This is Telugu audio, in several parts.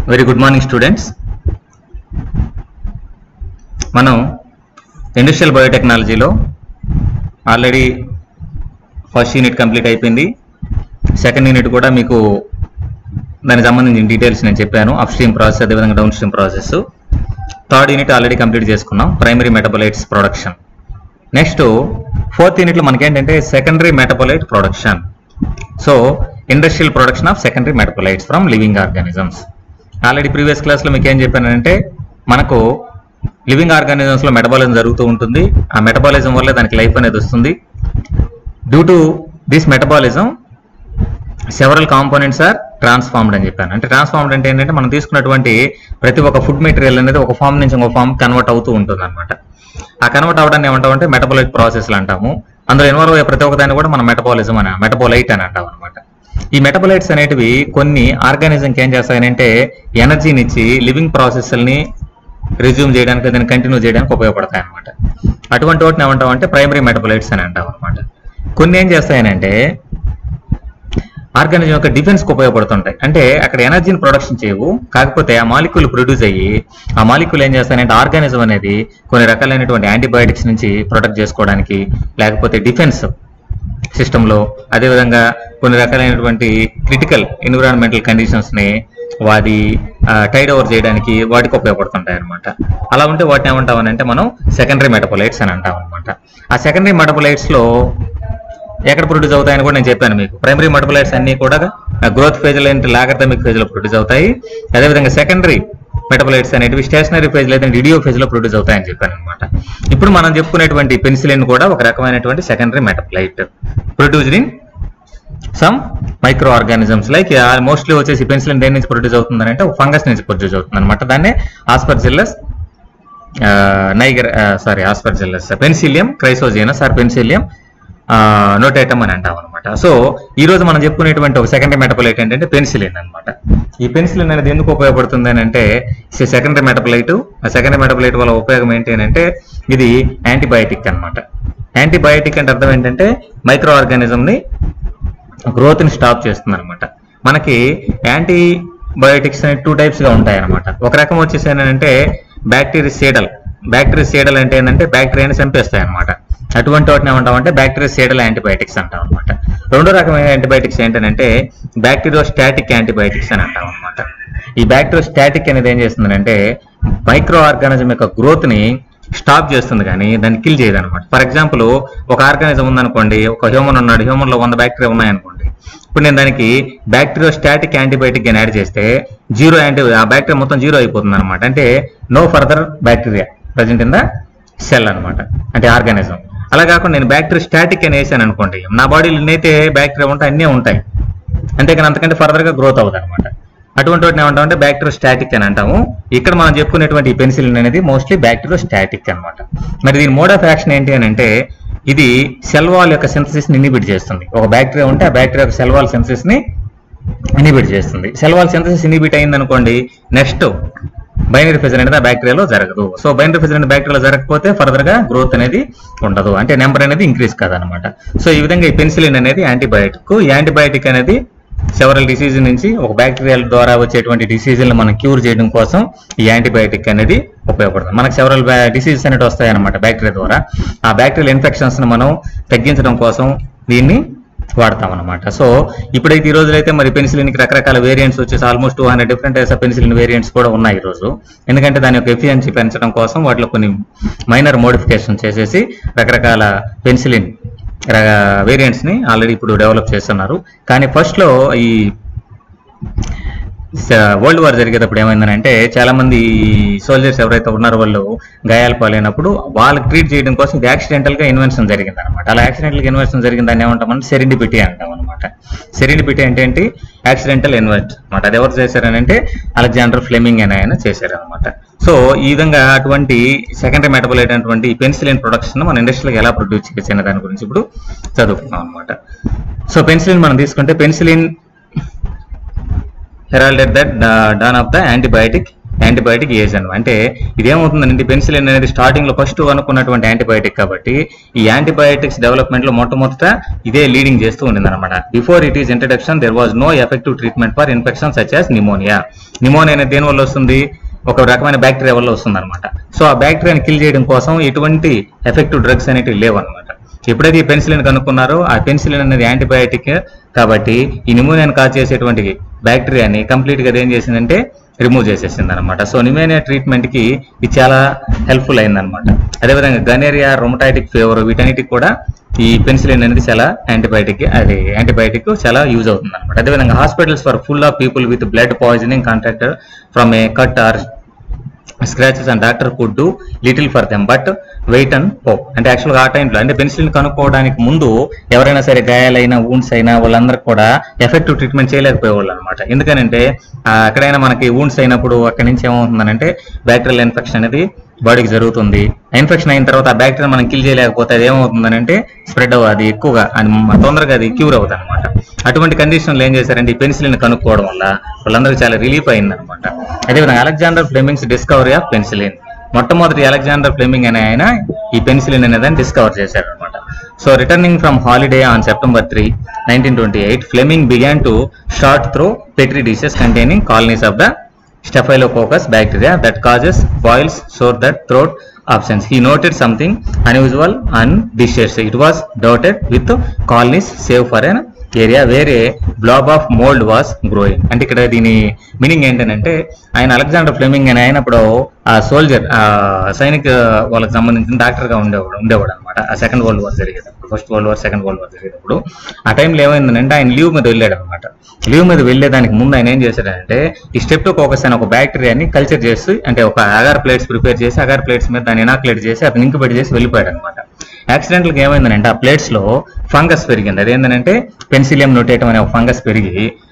వెరీ గుడ్ మార్నింగ్ స్టూడెంట్స్ మనం ఇండస్ట్రియల్ బయోటెక్నాలజీలో ఆల్రెడీ ఫస్ట్ యూనిట్ కంప్లీట్ అయిపోయింది సెకండ్ యూనిట్ కూడా మీకు దానికి సంబంధించిన డీటెయిల్స్ నేను చెప్పాను అప్ స్ట్రీమ్ ప్రాసెస్ అదేవిధంగా downstream process third unit already complete చేసుకున్నాం primary metabolites production next fourth యూనిట్లో మనకేంటంటే secondary metabolite production so industrial production of secondary metabolites from living organisms already previous క్లాస్లో మీకు ఏం చెప్పానంటే మనకు లివింగ్ ఆర్గానిజమ్స్లో మెటబాలిజం జరుగుతూ ఉంటుంది ఆ మెటబాలిజం వల్ల దానికి లైఫ్ అనేది వస్తుంది due to this metabolism several components are transformed అని చెప్పాను అంటే ట్రాన్స్ఫార్మ్డ్ అంటే ఏంటంటే మనం తీసుకున్నటువంటి ప్రతి ఒక్క ఫుడ్ మెటీరియల్ అనేది ఒక ఫామ్ నుంచి ఇంకో ఫామ్ కన్వర్ట్ అవుతూ ఉంటుంది అనమాట ఆ కన్వర్ట్ అవడాన్ని ఏమంటామంటే మెటబాలిక్ ప్రాసెస్లు అంటాము అందులో ఇన్వాల్వ్ అయ్యే ప్రతి ఒక్కదాన్ని కూడా మనం మెటబాలిజం అని మెటబాలైట్ అని అంటాం అనమాట ఈ మెటబాలైట్స్ అనేటివి కొన్ని ఆర్గానిజంకి ఏం చేస్తాయనంటే ఎనర్జీని ఇచ్చి లివింగ్ ప్రాసెస్ని రిజ్యూమ్ చేయడానికి దాన్ని కంటిన్యూ చేయడానికి ఉపయోగపడతాయి అనమాట అటువంటి వాటిని ఏమంటాం అంటే ప్రైమరీ మెటబాలైట్స్ అని అంటాం అనమాట కొన్ని ఏం చేస్తాయనంటే ఆర్గానిజం యొక్క డిఫెన్స్ కు ఉపయోగపడుతుంటాయి అంటే అక్కడ ఎనర్జీని ప్రొడక్షన్ చేయవు కాకపోతే ఆ మాలిక్యూల్ ప్రొడ్యూస్ అయ్యి ఆ మాలిక్యూల్ ఏం చేస్తాయంటే ఆర్గానిజం అనేది కొన్ని రకాలైనటువంటి యాంటీబయాటిక్స్ నుంచి ప్రొటెక్ట్ చేసుకోవడానికి లేకపోతే డిఫెన్స్ సిస్టంలో అదేవిధంగా కొన్ని రకాలైనటువంటి క్రిటికల్ ఎన్విరాన్మెంటల్ కండిషన్స్ ని వాటి టైడ్ ఓవర్ చేయడానికి వాటికి ఉపయోగపడుతుంటాయి అనమాట అలా ఉంటే వాటిని ఏమంటాం అంటే మనం సెకండరీ మెటబోలైట్స్ అని అంటాం అనమాట ఆ సెకండరీ మెటబోలైట్స్ లో ఎక్కడ ప్రొడ్యూస్ అవుతాయని కూడా నేను చెప్పాను మీకు ప్రైమరీ మెటబలైట్స్ అన్ని కూడా గ్రోత్ ఫేజ్ అంటే లాగర్థమిక్ ఫేజ్ లో ప్రొడ్యూస్ అవుతాయి అదేవిధంగా సెకండరీ మెటబలైట్స్ అనేటివి స్టేషనరీ ఫేజ్ లేదా డిడియో ఫేజ్ లో ప్రొడ్యూస్ అవుతాయని చెప్పాను అనమాట ఇప్పుడు మనం చెప్పుకునేటువంటి పెన్సిలిన్ కూడా ఒక రకమైనటువంటి secondary metabolite produced in some microorganisms like mostly వచ్చేసి పెన్సిలిన్ దేని నుంచి ప్రొడ్యూస్ అవుతుందని అంటే ఫంగస్ నుంచి ప్రొడ్యూస్ అవుతుంది అనమాట దాన్నే Aspergillus niger sorry Aspergillus Penicillium chrysogenum or Penicillium notatum అని అంటాం అనమాట సో ఈ రోజు మనం చెప్పుకునేటువంటి ఒక సెకండరీ మెటబలైట్ ఏంటంటే పెన్సిలిన్ అనమాట ఈ పెన్సిలిన్ అనేది ఎందుకు ఉపయోగపడుతుంది అని అంటే సెకండరీ మెటబలైట్ ఆ సెకండరీ మెటబలైట్ వల్ల ఉపయోగం ఏంటి అని అంటే ఇది యాంటీబయాటిక్ అనమాట యాంటీబయాటిక్ అంటే అర్థం ఏంటంటే మైక్రో ఆర్గానిజం ని గ్రోత్ ని స్టాప్ చేస్తుంది అనమాట మనకి యాంటీబయోటిక్స్ అనేవి టూ టైప్స్ గా ఉంటాయి అనమాట ఒక రకం వచ్చేసి ఏంటంటే బ్యాక్టీరియసీడల్ బ్యాక్టీరియసీడల్ అంటే ఏంటంటే బ్యాక్టీరియాని చంపేస్తాయి అనమాట అటువంటి వాటిని ఏమంటామంటే బ్యాక్టీరియసీడల్ యాంటీబయాటిక్స్ అంటాం అనమాట రెండో రకమైన యాంటీబయాటిక్స్ ఏంటంటే బ్యాక్టీరియోస్టాటిక్ యాంటీబయాటిక్స్ అని అంటాం అనమాట ఈ బ్యాక్టీరియోస్టాటిక్ అనేది ఏం చేస్తుందంటే మైక్రో ఆర్గానిజం యొక్క గ్రోత్ ని స్టాప్ చేస్తుంది కానీ దాన్ని కిల్ చేయదు అనమాట ఫర్ ఎగ్జాంపుల్ ఒక ఆర్గానిజం ఉందనుకోండి ఒక హ్యూమన్ ఉన్నాడు హ్యూమన్ లో వంద బ్యాక్టీరియా ఉన్నాయనుకోండి ఇప్పుడు నేను దానికి బ్యాక్టీరియో స్టాటిక్ యాంటీబయాటిక్ అని యాడ్ చేస్తే జీరో యాంటీ ఆ బ్యాక్టీరియా మొత్తం జీరో అయిపోతుంది అనమాట అంటే no further bacteria present in the cell అనమాట అంటే ఆర్గానిజం అలా కాకుండా నేను బ్యాక్టీరియా స్టాటిక్ అని వేసాను అనుకోండి నా బాడీలో ఎన్నైతే బ్యాక్టీరియా ఉంటాయి అన్నీ ఉంటాయి అంతేకాని అంతకంటే ఫర్దర్ గా గ్రోత్ అవుతుంది అనమాట అటువంటి వాటిని ఏమంటామంటే బ్యాక్టీరియో స్టాటిక్ అని అంటాము ఇక్కడ మనం చెప్పుకునేటువంటి పెన్సిలిన్ అనేది మోస్ట్లీ బ్యాక్టీరియో స్టాటిక్ అనమాట మరి దీని మోడ్ ఆఫ్ యాక్షన్ ఏంటి అని అంటే ఇది సెల్ వాల్ యొక్క సింథసిస్ ని ఇనిబిట్ చేస్తుంది ఒక బ్యాక్టీరియా ఉంటే ఆ బ్యాక్టీరియా యొక్క సెల్ వాల్ సింథసిస్ ని ఇనిబిట్ చేస్తుంది సెల్ వాల్ సింథసిస్ ఇనిబిట్ అయింది అనుకోండి నెక్స్ట్ బైనరీ ఫిజర్ అనేది ఆ బ్యాక్టీరియాలో జరగదు సో బైనరీ ఫిజర్ అనేది బ్యాక్టీరియాలో జరగకపోతే ఫర్దర్ గా గ్రోత్ అనేది ఉండదు అంటే నెంబర్ అనేది ఇంక్రీజ్ కాదనమాట సో ఈ విధంగా ఈ పెన్సిలిన్ అనేది యాంటీబయాటిక్ ఈ యాంటీబయాటిక్ అనేది సెవరల్ డిసీజ్ నుంచి ఒక బ్యాక్టీరియల్ ద్వారా వచ్చేటువంటి డిసీజులను మనం క్యూర్ చేయడం కోసం ఈ యాంటీబయాటిక్ అనేది ఉపయోగపడుతుంది మనకు సెవరల్ డిసీజెస్ అనేవి వస్తాయి అనమాట బ్యాక్టీరియా ద్వారా ఆ బ్యాక్టీరియల్ ఇన్ఫెక్షన్స్ ని మనం తగ్గించడం కోసం దీన్ని వాడతాం అనమాట సో ఇప్పుడైతే ఈ రోజులైతే మరి పెన్సిలిన్ కి రకరకాల వేరియంట్స్ వచ్చేసి almost two hundred different types of penicillin variants కూడా ఉన్నాయి ఈ రోజు ఎందుకంటే దాని యొక్క ఎఫిషియన్సీ పెంచడం కోసం వాటిలో కొన్ని మైనర్ మోడిఫికేషన్ చేసేసి రకరకాల పెన్సిలిన్ వేరియంట్స్ ని ఆల్రెడీ ఇప్పుడు డెవలప్ చేస్తున్నారు కానీ ఫస్ట్ లో ఈ వరల్డ్ వార్ జరిగేటప్పుడు ఏమైందంటే చాలా మంది సోల్జర్స్ ఎవరైతే ఉన్నారో వాళ్ళు గాయాలు పాలైనప్పుడు వాళ్ళకి ట్రీట్ చేయడం కోసం ఇది యాక్సిడెంటల్ గా ఇన్వెన్షన్ జరిగింది అనమాట అలా యాక్సిడెంటల్ గా ఇన్వెన్షన్ జరిగిందని ఏమంటామంటే సెరిండిపిటీ అంటాం అనమాట సెరిండిపిటీ అంటే ఏంటి యాక్సిడెంటల్ ఇన్వెస్ట్ అనమాట అది ఎవరు చేశారనంటే అలెగ్జాండర్ ఫ్లెమింగ్ అని ఆయన చేశారనమాట సో ఈ విధంగా అటువంటి సెకండరీ మెటబలైట్ అయినటువంటి పెన్సిలిన్ ప్రొడక్షన్ మన ఇండస్ట్రీలో ఎలా ప్రొడ్యూస్ చేయొచ్చు అనే దాని గురించి ఇప్పుడు చదువుకున్నాం అనమాట సో పెన్సిలిన్ మనం తీసుకుంటే penicillin heralded that uh, dawn of the antibiotic antibiotic agent అంటే ఇదేమవుతుందంటే పెన్సిలిన్ అనేది స్టార్టింగ్ లో ఫస్ట్ అనుకున్నటువంటి యాంటీబయాటిక్ కాబట్టి ఈ యాంటీబయాటిక్స్ డెవలప్మెంట్ లో మొట్టమొదట ఇదే లీడింగ్ చేస్తూ ఉండింది అనమాట before it is introduction there was no effective treatment for infection such as pneumonia pneumonia అనేది దేని వల్ల వస్తుంది ఒక రకమైన బ్యాక్టీరియా వల్ల వస్తుంది అనమాట సో ఆ బ్యాక్టీరియాని కిల్ చేయడం కోసం ఎటువంటి ఎఫెక్టివ్ డ్రగ్స్ అనేటివి లేవు అనమాట ఎప్పుడైతే ఈ పెన్సిలిన్ కనుక్కున్నారో ఆ పెన్సిలిన్ అనేది యాంటీబయాటిక్ కాబట్టి ఈ నిమోనియాని కాజ్ చేసేటువంటి బ్యాక్టీరియాని కంప్లీట్ గా ఏం చేసిందంటే రిమూవ్ చేసేసింది అనమాట సో నిమోనియా ట్రీట్మెంట్ కి ఇది చాలా హెల్ప్ఫుల్ అయింది అనమాట అదేవిధంగా గనేరియా రొమటాటిక్ ఫీవర్ వీటన్నిటికి కూడా ఈ పెన్సిలిన్ అనేది చాలా యాంటీబయాటిక్ అది యాంటీబయాటిక్ చాలా యూజ్ అవుతుంది అనమాట అదేవిధంగా hospitals for full of people with blood poisoning contact from a cut or scratches and doctor could do little for them but wait and hope అంటే యాక్చువల్గా ఆ టైంలో అంటే పెన్సిలిన్ కనుక్కోవడానికి ముందు ఎవరైనా సరే గాయాలైనా వూండ్స్ అయినా వాళ్ళందరికీ కూడా ఎఫెక్టివ్ ట్రీట్మెంట్ చేయలేకపోయేవాళ్ళు అనమాట ఎందుకనంటే ఆ, ఎక్కడైనా మనకి వూండ్స్ అయినప్పుడు అక్కడి నుంచి ఏమవుతుందనంటే బ్యాక్టీరియల్ ఇన్ఫెక్షన్ అనేది బాడీకి జరుగుతుంది ఇన్ఫెక్షన్ అయిన తర్వాత ఆ బ్యాక్టీరియా మనం కిల్ చేయలేకపోతే అది ఏమవుతుందనంటే స్ప్రెడ్ అది ఎక్కువగా అది మ- తొందరగా అది క్యూర్ అవుతుంది అనమాట అటువంటి కండిషన్లో ఏం చేశారంటే ఈ పెన్సిలిన్ కనుక్కోవడం వల్ల వాళ్ళందరికీ చాలా రిలీఫ్ అయింది అనమాట అదేవిధంగా Alexander Fleming's discovery of penicillin మొట్టమొదటి అలెగ్జాండర్ ఫ్లెమింగ్ అనే ఆయన ఈ పెన్సిలిన్ అనేదాన్ని డిస్కవర్ చేశారు అనమాట so returning from holiday on September three nineteen twenty eight Fleming began to start through petri dishes containing colonies of the Staphylococcus bacteria that causes boils, sore that throat absence. He noted something unusual and dishes. It was dotted with colonies save for an area where a blob of mold was growing. అంటే ఇక్కడ దీని మీనింగ్ ఏంటంటే ఆయన అలెగ్జాండర్ ఫ్లెమింగ్ అని అయినప్పుడు ఆ సోల్జర్ ఆ సైనిక వాళ్ళకి సంబంధించిన డాక్టర్ గా ఉండేవాడు ఉండేవాడు అనమాట ఆ సెకండ్ వరల్డ్ వార్ జరిగేటప్పుడు first world war second world war జరిగేటప్పుడు ఆ టైంలో ఏమైందంటే ఆయన లీవ్ మీద వెళ్ళాడు అనమాట లీవ్ మీద వెళ్ళేదానికి ముందు ఆయన ఏం చేశాడంటే ఈ స్టెప్టోకోకస్ అనే ఒక బ్యాక్టీరియాని కల్చర్ చేసి అంటే ఒక అగార్ ప్లేట్స్ ప్రిపేర్ చేసి అగార్ ప్లేట్స్ మీద దాన్ని ఇనాక్యులేట్ చేసి అతను ఇంక్యుబేట్ చేసి వెళ్ళిపోయాడు అనమాట యాక్సిడెంటల్ గా ఏమైందంటే ఆ ప్లేట్స్ లో ఫంగస్ పెరిగింది అదేంటంటే పెన్సిలియం నోటేటం అనే ఒక ఫంగస్ పెరిగి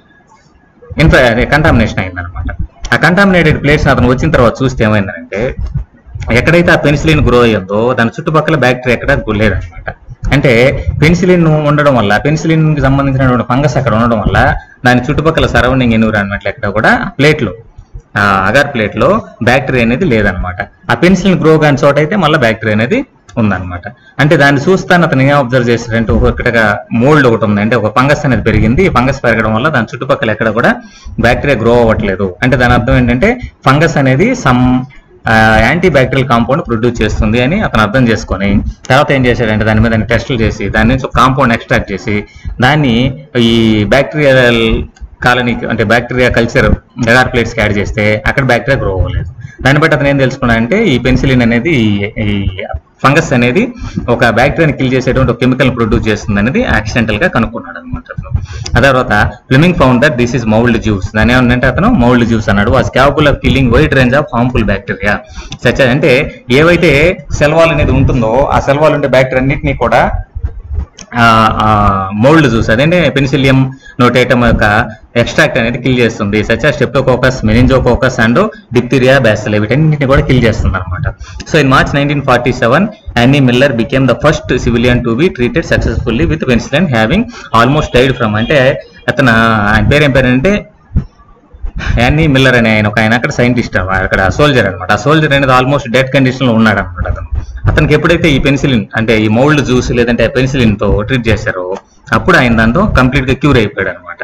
ఇన్ఫ అదే కంటామినేషన్ అయిందనమాట ఆ కంటామినేటెడ్ ప్లేట్స్ అతను వచ్చిన తర్వాత చూస్తే ఏమైందంటే ఎక్కడైతే ఆ పెన్సిలిన్ గ్రో అయ్యిందో దాని చుట్టుపక్కల బ్యాక్టీరియా ఎక్కడ లేదనమాట అంటే పెన్సిలిన్ ఉండడం వల్ల పెన్సిలిన్ కి సంబంధించినటువంటి ఫంగస్ అక్కడ ఉండడం వల్ల దాని చుట్టుపక్కల సరౌండింగ్ ఎన్విరాన్మెంట్ ఎక్కడ కూడా ప్లేట్లు ఆ అగార్ ప్లేట్ లో బ్యాక్టీరియా అనేది లేదనమాట ఆ పెన్సిలిన్ గ్రో కాని చోట అయితే మళ్ళీ బ్యాక్టీరియా అనేది ఉందన్నమాట అంటే దాన్ని చూస్తాను అతను ఏం అబ్జర్వ్ చేశాడంటే ఒక ఇక్కడ మోల్డ్ ఒకటి ఉంది అంటే ఒక ఫంగస్ అనేది పెరిగింది ఈ ఫంగస్ పెరగడం వల్ల దాని చుట్టుపక్కల ఎక్కడ కూడా బ్యాక్టీరియా గ్రో అవ్వట్లేదు అంటే దాని అర్థం ఏంటంటే ఫంగస్ అనేది some antibacterial compound produce చేస్తుంది అని అతను అర్థం చేసుకొని తర్వాత ఏం చేశాడంటే దాని మీద టెస్టులు చేసి దాని నుంచి ఒక కాంపౌండ్ ఎక్స్ట్రాక్ట్ చేసి దాన్ని ఈ బ్యాక్టీరియల్ కాలనీకి అంటే బ్యాక్టీరియా కల్చర్ ఎగార్ ప్లేట్స్ కి యాడ్ చేస్తే అక్కడ బ్యాక్టీరియా గ్రో అవ్వలేదు దాన్ని బట్టి అతను ఏం తెలుసుకున్నాడంటే ఈ పెన్సిలిన్ అనేది ఈ- ఈ ఫంగస్ అనేది ఒక బ్యాక్టీరియాని కిల్ చేసేటువంటి ఒక కెమికల్ ప్రొడ్యూస్ చేస్తుంది అనేది యాక్సిడెంటల్ గా కనుక్కున్నాడు అనమాట అతను ఆ తర్వాత Fleming found that this is mould juice దాని ఏమంటే అతను మౌల్డ్ జ్యూస్ అన్నాడు was capable of killing wide range of harmful bacteria such అంటే ఏవైతే సెల్ వాల్ అనేది ఉంటుందో ఆ సెల్ వాల్ ఉండే బ్యాక్టీరియా అన్నింటినీ కూడా మోల్డ్ జ్యూస్ అదేంటి పెన్సిలియం నోటేటమ్ యొక్క ఎక్స్ట్రాక్ట్ అనేది కిల్ చేస్తుంది such streptococcus meningococcus and diphtheria bacille వీటన్నిటిని కూడా కిల్ చేస్తుంది అనమాట so in March nineteen forty seven Anne Miller became the first civilian to be treated successfully with penicillin having almost died from అంటే అతను ఆయన పేరు ఏం పేరు అంటే యానీ మిల్లర్ అనే ఆయన ఒక ఆయన అక్కడ సైంటిస్ట్ అక్కడ సోల్జర్ అనమాట ఆ సోల్జర్ అనేది ఆల్మోస్ట్ డెడ్ కండిషన్ లో ఉన్నాడు అనమాట అతను అతనికి ఎప్పుడైతే ఈ పెన్సిలిన్ అంటే ఈ మౌల్డ్ జ్యూస్ లేదంటే పెన్సిలిన్ తో ట్రీట్ చేశారో అప్పుడు ఆయన దాంతో కంప్లీట్ గా క్యూర్ అయిపోయాడు అనమాట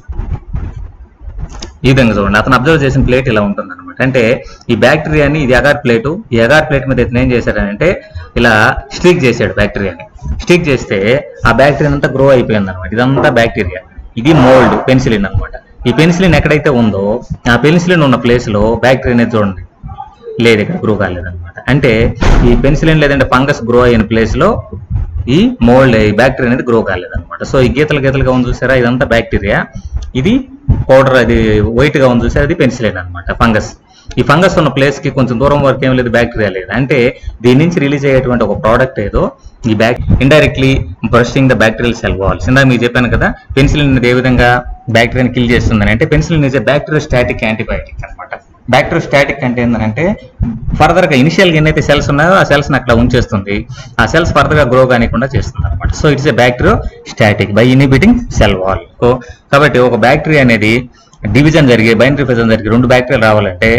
ఈ విధంగా చూడండి అతను అబ్జర్వ్ చేసిన ప్లేట్ ఇలా ఉంటుంది అనమాట అంటే ఈ బ్యాక్టీరియాని ఇది అగార్ ప్లేట్ ఈ అగార్ ప్లేట్ మీద ఇతను ఏం చేశాడంటే ఇలా స్టిక్ చేశాడు బ్యాక్టీరియాని స్టిక్ చేస్తే ఆ బ్యాక్టీరియా అంతా గ్రో అయిపోయింది అనమాట ఇదంతా బ్యాక్టీరియా ఇది మోల్డ్ పెన్సిలిన్ అన్నమాట ఈ పెన్సిలిన్ ఎక్కడైతే ఉందో ఆ పెన్సిలిన్ ఉన్న ప్లేస్ లో బ్యాక్టీరియా అనేది చూడండి లేదు ఇక్కడ గ్రో కాలేదన్నమాట అంటే ఈ పెన్సిలిన్ లేదంటే ఫంగస్ గ్రో అయిన ప్లేస్ లో ఈ మోల్డ్ ఈ బ్యాక్టీరియా అనేది గ్రో కాలేదన్నమాట సో ఈ గీతలు గీతలుగా ఉంది చూసారా ఇదంతా బ్యాక్టీరియా ఇది పౌడర్ అది వైట్ గా ఉంది చూసారా అది పెన్సిలిన్ అన్నమాట ఫంగస్ ఈ ఫంగస్ ఉన్న ప్లేస్ కి కొంచెం దూరం వరకు ఏం లేదు బ్యాక్టీరియా లేదు అంటే దీని నుంచి రిలీజ్ అయ్యేటువంటి ఒక ప్రోడక్ట్ ఏదో ఈ back indirectly brushing the bacterial cell walls ఇందా మీకు చెప్పాను కదా పెన్సిలిన్ ఏ విధంగా బ్యాక్టీరియాని కిల్ చేస్తుందని అంటే penicillin is bacteriostatic antibiotic అనమాట బ్యాక్టీరియో స్టాటిక్ అంటే ఏంటంటే ఫర్దర్ గా ఇనిషియల్ గా ఎన్నైతే సెల్స్ ఉన్నాయో ఆ సెల్స్ అట్లా ఉంచేస్తుంది ఆ సెల్స్ ఫర్దర్ గా గ్రో కానికుండా చేస్తుంది అనమాట so it's a bacteriostatic by inhibiting cell wall కాబట్టి ఒక బ్యాక్టీరియా అనేది డివిజన్ జరిగి బైనరీ ఫిజన్ జరిగి రెండు బ్యాక్టీరియాలు రావాలంటే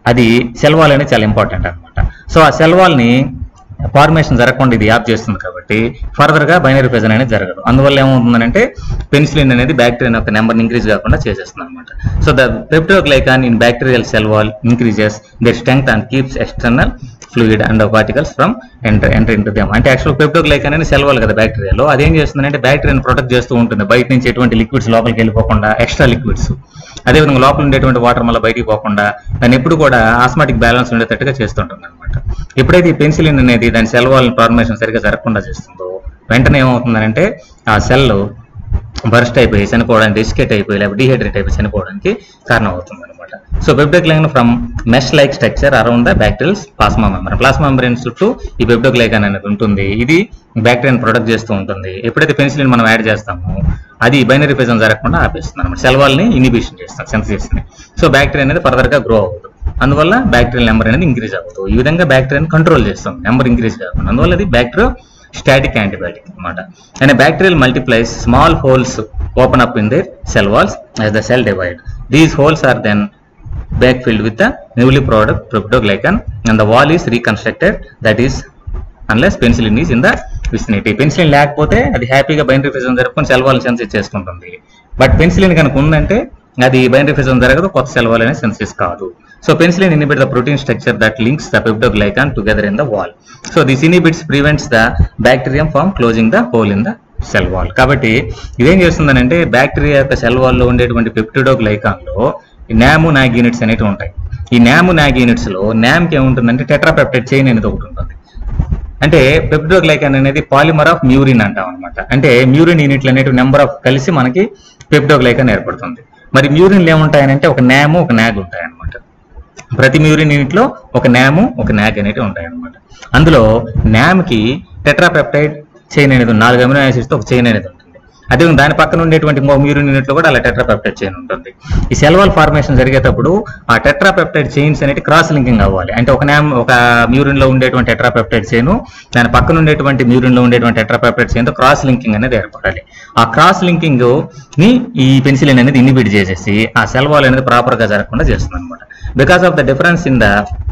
అది సెల్ వాల్ అనేది చాలా ఇంపార్టెంట్ అనమాట సో ఆ సెల్ వాల్ ని ఫార్మేషన్ జరగకుండా ఇది యాప్ చేస్తుంది కాబట్టి ఫర్దర్ గా బైనరీ ఫెజన్ అనేది జరగదు అందువల్ల ఏమవుతుందంటే పెన్సిలిన్ అనేది బ్యాక్టీరియా యొక్క నెంబర్ ఇంక్రీజ్ కాకుండా చేసేస్తుంది అనమాట so the peptidoglycan in bacterial cell wall increases their strength and keeps external fluid and particles from enter enter into them అంటే యాక్చువల్ పెప్టోగ్లైకాన్ అనేది సెల్ వాల్ కదా బ్యాక్టీరియాలో అదేం చేస్తుందంటే బ్యాక్టీరియాని ప్రొటెక్ట్ చేస్తూ ఉంటుంది బయట నుంచి ఎటువంటి లిక్విడ్స్ లోపలికి వెళ్ళిపోకుండా ఎక్స్ట్రా లిక్విడ్స్ అదేవిధంగా లోపల ఉండేటువంటి వాటర్ మళ్ళీ బయటికి పోకుండా దాన్ని ఎప్పుడు కూడా ఆస్మాటిక్ బ్యాలెన్స్ ఉండేటట్టుగా చేస్తుంటుంది అనమాట ఎప్పుడైతే ఈ పెన్సిలిన్ అనేది దాని సెల్ వాల్ ఫార్మేషన్ సరిగ్గా జరగకుండా చేస్తుందో వెంటనే ఏమవుతుందంటే ఆ సెల్ బర్స్ట్ అయిపోయి చనిపోవడానికి డిస్కెట్ అయిపోయి లేకపోతే డిహైడ్రేట్ అయిపోయి చనిపోవడానికి కారణం అవుతుంది అనమాట so peptidoglycan from mesh like structure around the bacterial's plasma membrane plasma membrane చుట్టూ ఈ పెప్టోగ్లైకాన్ అనేది ఉంటుంది ఇది బ్యాక్టీరియాని ప్రొడక్ట్ చేస్తూ ఉంటుంది ఎప్పుడైతే పెన్సిలిన్ మనం యాడ్ చేస్తామో అది బైనరీ ఫిజన్ జరగకుండా ఆపేస్తుంది అనమాట సెల్ వాల్ని ఇనిబిషన్ చేస్తాం సెన్సిస్ ని సో బ్యాక్టీరియా అనేది ఫర్దర్ గా గ్రో అవుతుంది అందువల్ల బ్యాక్టీరియల్ నెంబర్ అనేది ఇంక్రీజ్ అవుతుంది ఈ విధంగా బ్యాక్టీరియాని కంట్రోల్ చేస్తాం నెంబర్ ఇంక్రీజ్ కాకుండా అందువల్ల అది బ్యాక్టీరియా స్టాటిక్ యాంటీబయాటిక్ అనమాట and bacterial multiplies small holes open up in their cell walls as the cell divide these holes are then backfilled with the newly product cryptoglycan and the wall is reconstructed that is unless penicillin is in the vicinity penicillin లేకపోతే అది హ్యాపీగా బైనరీ ఫిజన్ జరుపుకొని సెల్ వాల్ సెన్సిస్ చేసుకుంటుంది బట్ పెన్సిలిన్ కనుక ఉందంటే అది బైనరీ ఫిజన్ జరగదు కొత్త సెల్ వాల్ అనేది సెన్సిస్ కాదు so penicillin inhibit the protein structure that links the peptidoglycan together in the wall so this inhibits prevents the bacterium from closing the hole in the cell wall కాబట్టి ఇదేం చేస్తుందనంటే బ్యాక్టీరియా యొక్క సెల్ వాల్ లో ఉండేటువంటి పెప్టిడోగ్లైకాన్ లో నాము నాగ్ యూనిట్స్ అనేవి ఉంటాయి ఈ నాము నాగ్ యూనిట్స్ లో నామ్ కి ఏముంటుందంటే టెట్రాపెప్టైడ్ చైన్ అనేది ఒకటి ఉంటుంది అంటే పెప్టోగ్లైకాన్ అనేది పాలిమర్ ఆఫ్ మ్యూరిన్ అంటాం అనమాట అంటే మ్యూరిన్ యూనిట్లు అనేటివి నెంబర్ ఆఫ్ కలిసి మనకి పెప్టోగ్లైకాన్ ఏర్పడుతుంది మరి మ్యూరిన్లు ఏముంటాయనంటే ఒక నాము ఒక నాగ్ ఉంటాయి అనమాట ప్రతి మ్యూరిన్ యూనిట్ లో ఒక నాము ఒక నాగ్ అనేవి ఉంటాయి అనమాట అందులో నామ్ కి టెట్రాపెప్టైడ్ చైన్ అనేది ఉంది. నాలుగు అమినో యాసిడ్స్ తో ఒక చైన్ అనేది ఉంటుంది అదే దాని పక్కన ఉండేటువంటి మ్యూరిన్ యూనిట్ లో కూడా అలా టెట్రాపెప్టైడ్ చైన్ ఉంటుంది ఈ సెల్వాల్ ఫార్మేషన్ జరిగేటప్పుడు ఆ టెట్రాపెప్టైడ్ చైన్స్ అనేవి క్రాస్ లింకింగ్ అవ్వాలి అంటే ఒక నామ్ ఒక మ్యూరిన్ లో ఉండేటువంటి టెట్రాపెప్టైడ్ చైన్ దాని పక్కన ఉండేటువంటి మ్యూరిన్ లో ఉండేటువంటి టెట్రాపెప్టైడ్ చైన్ తో క్రాస్ లింకింగ్ అనేది ఏర్పడాలి ఆ క్రాస్ లింకింగ్ ని ఈ పెన్సిలిన్ అనేది ఇన్హిబిట్ చేసేసి ఆ సెల్ వాల్ అనేది ప్రాపర్ గా జరగకుండా చేస్తుంది అనమాట because of the difference in the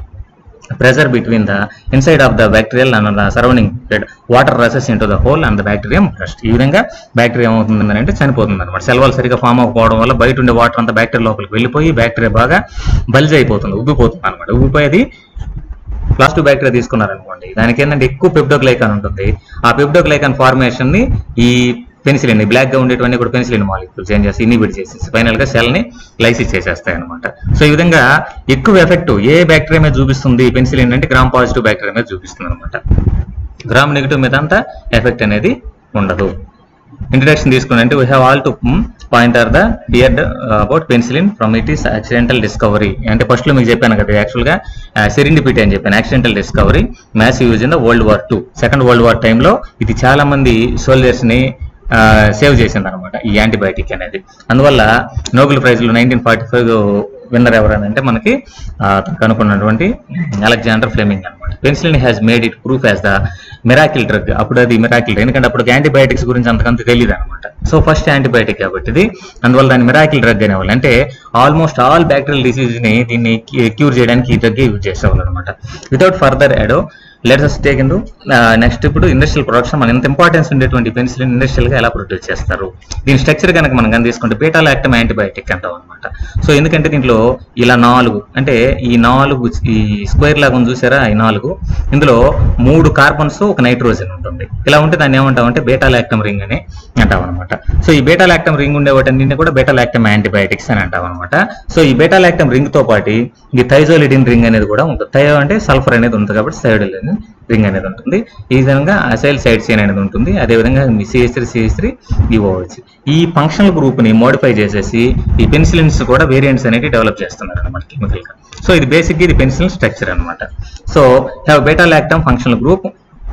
pressure between the inside of the bacterial and the surrounding bed water rushes into the hole and the bacterium burst ఈ విధంగా బ్యాక్టీరియా ఏమవుతుంది అంటే చనిపోతుంది అనమాట సెల్ వాల్ సరిగా ఫామ్ అవ్వకపోవడం వల్ల బయట ఉండే వాటర్ అంతా బ్యాక్టీరియా లోపలికి వెళ్ళిపోయి బ్యాక్టీరియా బాగా బల్జ్ అయిపోతుంది ఉబ్బిపోతుంది అనమాట ఉబ్బిపోయేది ప్లాస్టిక్ బ్యాక్టీరియా తీసుకున్నారనుకోండి దానికి ఏంటంటే ఎక్కువ పెప్టోగ్లైకాన్ ఉంటుంది ఆ పెప్టోగ్లైకాన్ ఫార్మేషన్ ని ఈ పెన్సిలిన్ బ్లాక్ గా ఉండేటువంటి కూడా పెన్సిలిన్ మాలిక్యూల్స్ ఏం చేసి ఇనిబిట్ చేసేసి ఫైనల్ గా సెల్ ని లైసిస్ చేసేస్తాయి అనమాట సో ఈ విధంగా ఎక్కువ ఎఫెక్ట్ ఏ బ్యాక్టీరియా మీద చూపిస్తుంది పెన్సిలిన్ అంటే గ్రామ్ పాజిటివ్ బ్యాక్టీరియా మీద చూపిస్తుంది అనమాట గ్రామ్ నెగిటివ్ మీద అంతా ఎఫెక్ట్ అనేది ఉండదు ఇంట్రడక్షన్ తీసుకుని we have all to point are the beard about penicillin from it is accidental discovery అంటే ఫస్ట్ లో మీకు చెప్పాను కదా యాక్చువల్ గా సెరిండిపిటీ అని చెప్పాను accidental discovery mass use in the world war two second world war టైంలో ఇది చాలా మంది సోల్జర్స్ ని సేవ్ చేసింది అనమాట ఈ యాంటీబయాటిక్ అనేది అందువల్ల నోబెల్ ప్రైజ్లో నైన్టీన్ ఫార్టీ ఫైవ్ విన్నర్ ఎవరనంటే మనకి ఆ, అతను కనుక్కున్నటువంటి అలెగ్జాండర్ ఫ్లెమింగ్ అనమాట penicillin has made it proof as the miracle drug అప్పుడు అది మిరాకిల్ ఎందుకంటే అప్పుడు యాంటీబయాటిక్స్ గురించి అంతకంత తెలియదు అనమాట సో ఫస్ట్ యాంటీబయాటిక్ కాబట్టి ఇది అందువల్ల దాన్ని మిరాకిల్ డ్రగ్ అనేవాళ్ళు అంటే ఆల్మోస్ట్ ఆల్ బ్యాక్టీరియల్ డిసీజ్ ని దీన్ని క్యూర్ చేయడానికి ఈ డ్రగ్ యూజ్ చేసేవాళ్ళు అనమాట without further ado let's take into next ఇప్పుడు ఇండస్ట్రియల్ ప్రొడక్షన్ మన ఎంత ఇంపార్టెన్స్ ఉండేటువంటి పెన్సిలిన్ ఇండస్ట్రియల్ గా ఎలా ప్రొడ్యూస్ చేస్తారు దీని స్ట్రక్చర్ కనుక మనం కానీ తీసుకుంటే బీటా లాక్టమ్ యాంటీబయాటిక్ అంటాం అనమాట సో ఎందుకంటే దీంట్లో ఇలా నాలుగు అంటే ఈ నాలుగు ఈ స్క్వేర్ లాగా ఉంది చూసారా ఈ నాలుగు ఇందులో మూడు కార్బన్స్ ఒక నైట్రోజన్ ఉంటుంది ఇలా ఉంటే దాన్ని ఏమంటాం అంటే బీటా లాక్టమ్ రింగ్ అని అంటాం అనమాట సో ఈ బీటా లాక్టమ్ రింగ్ ఉండే వాటన్నింటినీ కూడా బీటా లాక్టమ్ యాంటీబయాటిక్స్ అని అంటాం అనమాట సో ఈ బీటా లాక్టమ్ రింగ్ తో పాటు ఈ థైజోలిడిన్ రింగ్ అనేది కూడా ఉంటుంది థయో అంటే సల్ఫర్ అనేది ఉంటుంది కాబట్టి థైరోలిన్ రింగ్ అనేది ఉంటుంది ఈ విధంగా అసైల్ సైడ్ చైన్ అనేది ఉంటుంది అదేవిధంగా మీ సిఎస్ త్రీ సిఎస్ త్రీ ఇవ్వచ్చు ఈ ఫంక్షనల్ గ్రూప్ ని మోడిఫై చేసేసి ఈ పెన్సిలిన్స్ కూడా వేరియంట్స్ అనేవి డెవలప్ చేస్తున్నారు అనమాట కెమికల్ గా సో ఇది బేసిక్ ఇది పెన్సిలిన్ స్ట్రక్చర్ అనమాట so have beta lactam functional group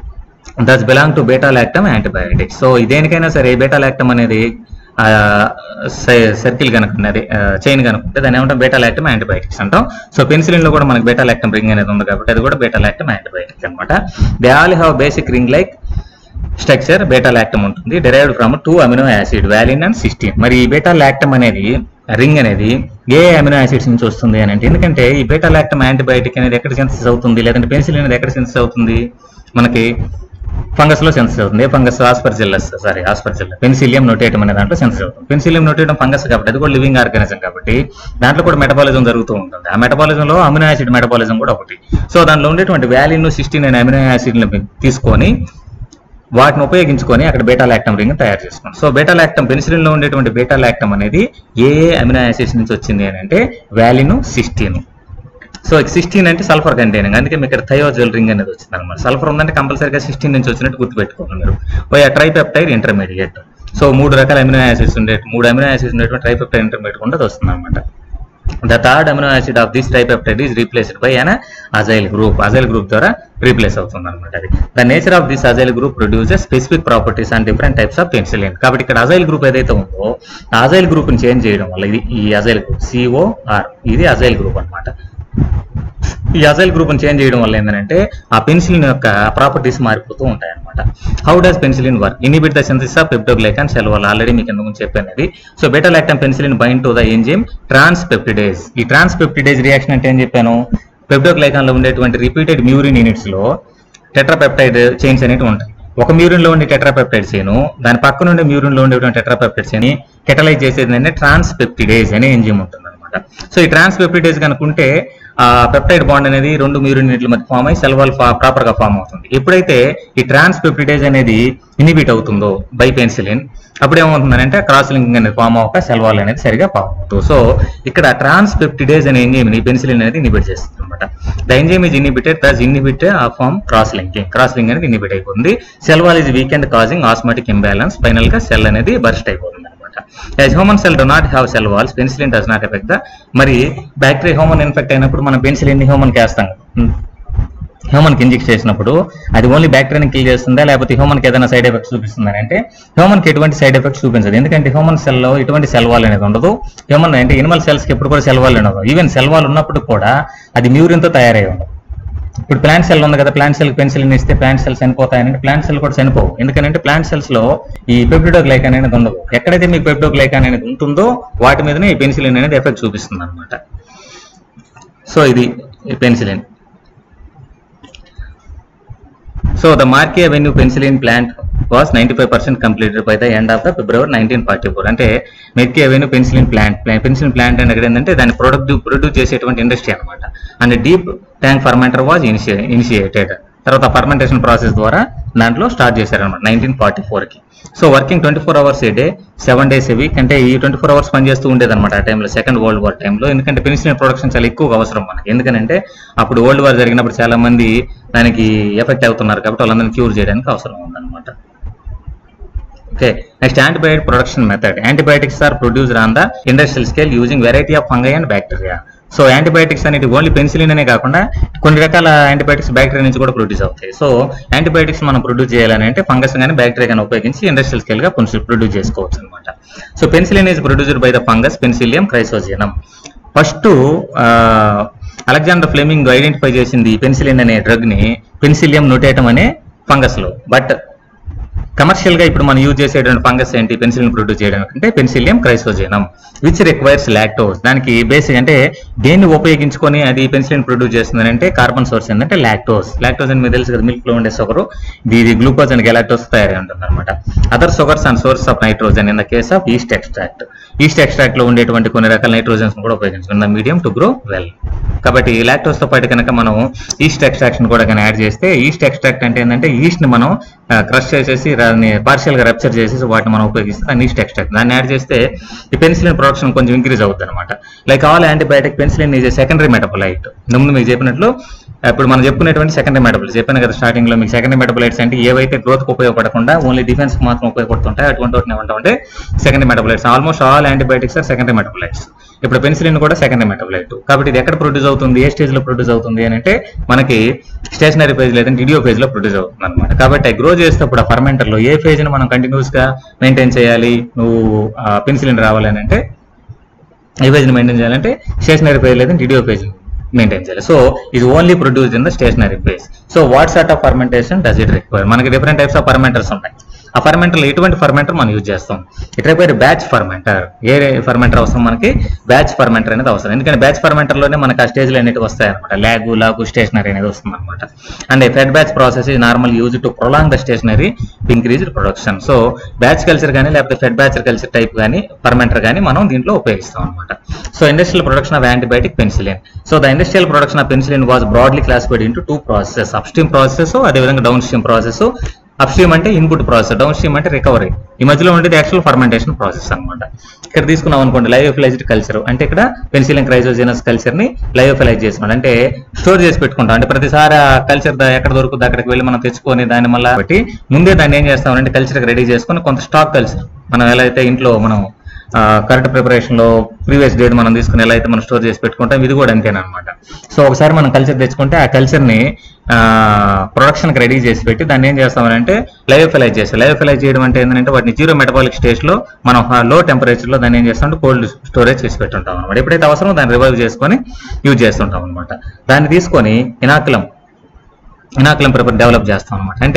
thus belong to beta lactam antibiotics so దేనికైనా సరే బేటా లాక్టమ్ అనేది సర్కిల్ కనుక ఉన్నది చైన్ కనుక ఉంటే దాన్ని ఏమంటాం బేటా లాక్టమ్ యాంటీబయాటిక్స్ అంటాం సో పెన్సిలిన్ లో కూడా మనకి బేటా లాక్టమ్ రింగ్ అనేది ఉంది కాబట్టి అది కూడా బేటా లాక్టమ్ యాంటీబయాటిక్స్ అనమాట they all have basic ring like structure beta lactam ఉంటుంది derived from two amino acid valine and cysteine మరి ఈ బేటా లాక్టమ్ అనేది రింగ్ అనేది ఏ అమినో యాసిడ్స్ నుంచి వస్తుంది అని అంటే ఎందుకంటే ఈ బీటా లాక్టమ్ యాంటీబయాటిక్ అనేది ఎక్కడ సెన్సెస్ అవుతుంది లేదంటే పెన్సిలిన్ అనేది ఎక్కడ సెన్సెస్ అవుతుంది మనకి ఫంగస్ లో సెన్సెస్ అవుతుంది ఏ fungus Aspergillus sorry Aspergillus Penicillium notatum అనే దాంట్లో సెన్సెస్ అవుతుంది పెన్సిలియం నోటేటం ఫంగస్ కాబట్టి అది కూడా లివింగ్ ఆర్గానిజం కాబట్టి దాంట్లో కూడా మెటబాలిజం జరుగుతూ ఉంటుంది ఆ మెటబాలిజం లో అమినో యాసిడ్ మెటబాలిజం కూడా ఒకటి సో దాంట్లో ఉండేటువంటి వ్యాలిన్ సిక్స్టీన్ అనే అమినో యాసిడ్ తీసుకొని వాటిని ఉపయోగించుకొని అక్కడ బీటా లాక్టమ్ రింగ్ తయారు చేసుకోండి సో బీటా లాక్టమ్ పెన్సిలిన్ లో ఉండేటువంటి బీటా లాక్టమ్ అనేది ఏ ఏ అమినో యాసిడ్స్ నుంచి వచ్చింది అని అంటే వ్యాలిన్ సిక్స్టీన్ సో సిక్స్టీన్ అంటే సల్ఫర్ కంటైనింగ్ అందుకే మీకు ఇక్కడ థయోజల్ రింగ్ అనేది వచ్చింది అనమాట సల్ఫర్ ఉందంటే కంపల్సరీగా సిక్స్టీన్ నుంచి వచ్చినట్టు గుర్తుపెట్టుకోవాలి మీరు పోయి ఆ ట్రైపెప్టైడ్ ఇంటర్మీడియట్ సో మూడు రకాల అమినో యాసిడ్స్ ఉండే మూడు అమినో యాసిడ్స్ ఉండేటువంటి ట్రైపెప్టైడ్ ఇంటర్మీడియట్ ఉండదు వస్తుంది అనమాట the third amino acid of this tripeptide is replaced by an acyl group acyl group ద్వారా రీప్లేస్ అవుతుంది అనమాట అది the nature of this acyl group produces specific properties and different types of penicillin కాబట్టి ఇక్కడ అజైల్ గ్రూప్ ఏదైతే ఉందో ఆ అజైల్ గ్రూప్ ని చేంజ్ చేయడం వల్ల ఇది ఈ అజైల్ గ్రూప్ సిఓఆర్ ఇది అజైల్ గ్రూప్ అన్నమాట ఈ అజైల్ గ్రూప్ చేంజ్ చేయడం వల్ల ఏంటంటే ఆ పెన్సిలిన్ యొక్క ప్రాపర్టీస్ మారిపోతూ ఉంటాయి అనమాట how does penicillin work inhibit the synthesis of peptidoglycan cell వల్ల ఆల్రెడీ మీకు ఎందుకు చెప్పాను అది so beta lactam penicillin bind to the enzyme transpeptidase ఈ ట్రాన్స్ పెప్టిడేజ్ రియాక్షన్ అంటే ఏం చెప్పాను పెప్టోగ్లైకాన్ లో ఉండేటువంటి రిపీటెడ్ మ్యూరిన్ యూనిట్స్ లో టెట్రాపెప్టైడ్ చైన్స్ అనేవి ఉంటాయి ఒక మ్యూరిన్ లో ఉండే టెట్రాపెప్టైడ్ చైన్ దాని పక్కన ఉండే మ్యూరిన్ లో ఉండేటువంటి టెట్రాపెప్టైడ్ చైన్ కెటలైజ్ చేసేది అంటే ట్రాన్స్ పెప్టిడేజ్ అనే ఎంజిమ్ ఉంటుంది అనమాట సో ఈ ట్రాన్స్ పెప్టిడేజ్ కనుకుంటే ఆ పెప్టైడ్ బాండ్ అనేది రెండు మ్యూరిన్ యూనిట్ల మధ్య ఫామ్ అయ్యి సెల్ వాల్ ప్రాపర్ గా ఫామ్ అవుతుంది ఎప్పుడైతే ఈ ట్రాన్స్ పెప్టిడేజ్ అనేది ఇనిబిట్ అవుతుందో బై పెన్సిలిన్ అప్పుడు ఏమవుతుందంటే క్రాస్ లింకింగ్ అనేది ఫామ్ అవ్వక సెల్ వాల్ అనేది సరిగా ఫామ్ అవుతుంది సో ఇక్కడ ట్రాన్స్ పెప్టిడేజ్ అనే ఎంజైమ్ ని పెన్సిలిన్ అనేది ఇనిబిట్ చేస్తుంది అనమాట the enzyme is inhibited thus inhibit ఆ form cross linking cross link అనేది ఇనిబిట్ అయిపోతుంది cell wall is weakened causing osmotic imbalance final గా సెల్ అనేది బర్స్ట్ అయిపోతుంది అనమాట as human cell do not have cell walls penicillin does not effect the మరి బ్యాక్టీరియా హ్యూమన్ ఇన్ఫెక్ట్ అయినప్పుడు మనం పెన్సిలిన్ హ్యూమన్ కి వేస్తాం హ్యూమన్ కి ఇంజెక్ట్ చేసినప్పుడు అది ఓన్లీ బ్యాక్టీరియాని కిల్ చేస్తుందా లేకపోతే హ్యూమన్ కి ఏదైనా సైడ్ ఎఫెక్ట్స్ చూపిస్తుందా అంటే హ్యూమన్ కి ఎటువంటి సైడ్ ఎఫెక్ట్స్ చూపించదు ఎందుకంటే హ్యూమన్ సెల్ లో ఎటువంటి సెల్ వాల్ అనేది ఉండదు హ్యూమన్ అంటే ఎనిమల్ సెల్స్ కి ఎప్పుడు కూడా సెల్ వాల్ ఉండదు ఈవెన్ సెల్ వాల్ ఉన్నప్పుడు కూడా అది మ్యూరిన్ తో తయారై ఉండదు ఇప్పుడు ప్లాంట్ సెల్ ఉంది కదా ప్లాంట్ సెల్ పెన్సిలిన్ ఇస్తే ప్లాంట్ సెల్స్ చనిపోతాయని ప్లాంట్ సెల్ కూడా చనిపోవు ఎందుకంటే ప్లాంట్ సెల్స్ లో ఈ పెప్టిడోగ్లైకాన్ అనేది ఉండదు ఎక్కడైతే మీకు పెప్టిడోగ్లైకాన్ అనేది ఉంటుందో వాటి మీదనే ఈ పెన్సిలిన్ అనేది ఎఫెక్ట్ చూపిస్తుంది అనమాట సో ఇది penicillin so the Merck avenue penicillin plant was ninety five percent completed by the end of the February nineteen forty four అంటే Merck avenue penicillin plant penicillin plant అనేది ఏంటంటే దాన్ని ప్రొడక్ట్ ప్రొడ్యూస్ చేసేటువంటి ఇండస్ట్రీ అనమాట and deep tank fermenter was initiated తర్వాత ఫర్మెంటేషన్ ప్రాసెస్ ద్వారా దాంట్లో స్టార్ట్ చేశారనమాట నైన్టీన్ ఫార్టీ కి so working twenty four hours a day seven days a week అంటే ఈ ట్వంటీ ఫోర్ అవర్స్ పనిచేస్తూ ఉండేదన్నమాట ఆ టైంలో సెకండ్ వరల్డ్ వార్ టైంలో ఎందుకంటే పెన్సిలిన్ ప్రొడక్షన్ చాలా ఎక్కువగా అవసరం మనకి ఎందుకంటే అప్పుడు వరల్డ్ వార్ జరిగినప్పుడు చాలా మంది దానికి ఎఫెక్ట్ అవుతున్నారు కాబట్టి వాళ్ళందరినీ క్యూర్ చేయడానికి అవసరం ఉందన్నమాట okay next antibiotic production method antibiotics are produced on the industrial scale using variety of fungi and bacteria so antibiotics అనేది ఓన్లీ పెన్సిలిన్ అనే కాకుండా కొన్ని రకాల యాంటీబయాటిక్స్ బ్యాక్టీరియా నుంచి కూడా ప్రొడ్యూస్ అవుతాయి సో యాంటీబయాటిక్స్ మనం ప్రొడ్యూస్ చేయాలని అంటే ఫంగస్ కానీ బ్యాక్టీరియా కానీ ఉపయోగించి ఇండస్ట్రియల్ స్కేల్ గా ప్రొడ్యూస్ చేసుకోవచ్చు అనమాట so penicillin is produced by the fungus Penicillium chrysogenum first Alexander Fleming identify చేసింది పెన్సిలిన్ అనే డ్రగ్ ని పెన్సిలియం నోటేటం అనే ఫంగస్ లో బట్ కమర్షియల్ గా ఇప్పుడు మనం యూజ్ చేసేటువంటి ఫంగస్ ఏంటి పెన్సిలిన్ ప్రొడ్యూస్ చేయడానికి అంటే Penicillium chrysogenum which requires lactose దానికి బేసిక్ అంటే దేన్ని ఉపయోగించుకొని అది పెన్సిలిన్ ప్రొడ్యూస్ చేస్తుంది అంటే కార్బన్ సోర్స్ ఏంటంటే లాక్టోస్ లాక్టోస్ అని మీకు తెలుసు కదా మిల్క్ లో ఉండే షుగర్ ఇది గ్లూకోజ్ అండ్ గెలాక్టోస్ తయారై ఉంటుంది అనమాట other sugars and source of nitrogen in the case of yeast extract yeast extract లో ఉండేటువంటి కొన్ని రకాల నైట్రోజన్స్ కూడా ఉపయోగించుకుందాం మీడియం టు గ్రో వెల్ కాబట్టి లాక్టోస్ తో పాటు కనుక మనం ఈస్ట్ ఎక్స్ట్రాక్షన్ కూడా కానీ యాడ్ చేస్తే ఈస్ట్ ఎక్స్ట్రాక్ట్ అంటే ఏంటంటే ఈస్ట్ ని మనం క్రష్ చేసేసి దాన్ని పార్షియల్ గా రప్చర్ చేసేసి వాటిని మనం ఉపయోగిస్తే దాన్ని ఈస్ట్ ఎక్స్ట్రాక్ట్ దాన్ని యాడ్ చేస్తే ఈ పెన్సిలిన్ ప్రొడక్షన్ కొంచెం ఇంక్రీజ్ అవుతుంది అనమాట like all antibiotic penicillin is secondary metabolite ముందు మీకు చెప్పినట్లు ఇప్పుడు మనం చెప్పుకునేటువంటి సెకండరీ మెటబుల్ చెప్పాను కదా స్టార్టింగ్ లో మీకు సెకండరీ మెటబులైట్స్ అంటే ఏవైతే గ్రోత్ కు ఉపయోగపడకుండా ఓన్లీ డిఫెన్స్ కు మాత్రం ఉపయోగపడుతుంటాయి అటువంటి వాటిని ఏమంటామంటే secondary metabolites almost all antibiotics are secondary metabolites ఇప్పుడు పెన్సిలిన్ కూడా సెకండరీ మెటబులైట్ కాబట్టి ఇది ఎక్కడ ప్రొడ్యూస్ అవుతుంది ఏ స్టేజ్ లో ప్రొడ్యూస్ అవుతుంది అని అంటే మనకి స్టేషనరీ ఫేజ్ లేదంటే ఇడియో ఫేజ్ లో ప్రొడ్యూస్ అవుతుంది అనమాట కాబట్టి గ్రో చేసేటప్పుడు ఆ ఫర్మెంటర్ లో ఏ ఫేజ్ ని మనం కంటిన్యూస్ గా మెయింటైన్ చేయాలి నువ్వు పెన్సిలిన్ రావాలి అని అంటే ఏ ఫేజ్ ని మెయింటైన్ చేయాలంటే స్టేషనరీ ఫేజ్ లేదంటే ఇడియో ఫేజ్ మెయింటైన్ చేయాలి సో ఇది only produced in the stationary phase so what sort of fermentation does it require మనకి డిఫరెంట్ టైప్స్ ఆఫ్ ఫర్మెంటర్స్ ఉంటాయి ఆ ఫర్మెంటర్ ఎటువంటి ఫర్మెంటర్ మనం యూజ్ చేస్తాం ఇక్కడ పేరు బ్యాచ్ ఫర్మెంటర్ ఏ ఫర్మెంటర్ అవసరం మనకి బ్యాచ్ ఫర్మెంటర్ అనేది అవసరం ఎందుకంటే బ్యాచ్ ఫర్మెంటర్ లోనే మనకి ఆ స్టేజ్లు అనేవి వస్తాయి అనమాట ల్యాగు లాగు స్టేషనరీ అనేది వస్తుంది అనమాట and fed batch process is normal use to prolong the stationary increase production so batch culture కానీ లేకపోతే ఫెడ్ బ్యాచ్ కల్చర్ టైప్ కానీ ఫర్మెంటర్ కానీ మనం దీంట్లో ఉపయోగిస్తాం అనమాట so industrial production of antibiotic penicillin so the industrial production of penicillin was broadly classified into two process upstream process అదేవిధంగా downstream process upstream అంటే ఇన్పుట్ ప్రాసెస్ డౌన్ స్ట్రీమ్ అంటే రికవరీ ఈ మధ్యలో ఉండేది యాక్చువల్ ఫర్మెంటేషన్ ప్రాసెస్ అన్నమాట ఇక్కడ తీసుకున్నాం అనుకోండి లైఫిలైజ్డ్ కల్చర్ అంటే ఇక్కడ పెన్సిలిన్ క్రైజోజెనస్ కల్చర్ ని లైఫిలైజ్ చేసుకున్నాం అంటే స్టోర్ చేసి పెట్టుకుంటాం అంటే ప్రతిసారి ఆ కల్చర్ ఎక్కడ దొరుకుతుంది అక్కడికి వెళ్ళి మనం తెచ్చుకొని దాన్ని మళ్ళీ బట్టి ముందే దాన్ని ఏం చేస్తామంటే కల్చర్ రెడీ చేసుకొని కొంత స్టాక్ కల్చర్ మనం ఎలా అయితే ఇంట్లో మనం కరెక్ట్ ప్రిపరేషన్ లో ప్రీవియస్ డేట్ మనం తీసుకుని ఎలా అయితే మనం స్టోర్ చేసి పెట్టుకుంటాం ఇది కూడా అంతేనమాట సో ఒకసారి మనం కల్చర్ తెచ్చుకుంటే ఆ కల్చర్ ని ప్రొడక్షన్ కి రెడీ చేసి పెట్టి దాన్ని ఏం చేస్తామంటే లైఫిలైజ్ చేస్తాం లైఫిలైజ్ చేయడం అంటే ఏంటంటే వాటిని జీరో మెటబాలిక్ స్టేజ్ లో మనం లో టెంపరేచర్ లో దాన్ని ఏం చేస్తామంటే కోల్డ్ స్టోరేజ్ చేసి పెట్టుంటాం అనమాట ఎప్పుడైతే అవసరమో దాన్ని రివైవ్ చేసుకొని యూజ్ చేస్తుంటాం అనమాట దాన్ని తీసుకొని ఇనాకులం ఇనాకులం ప్రిపేర్ డెవలప్ చేస్తాం అనమాట అంటే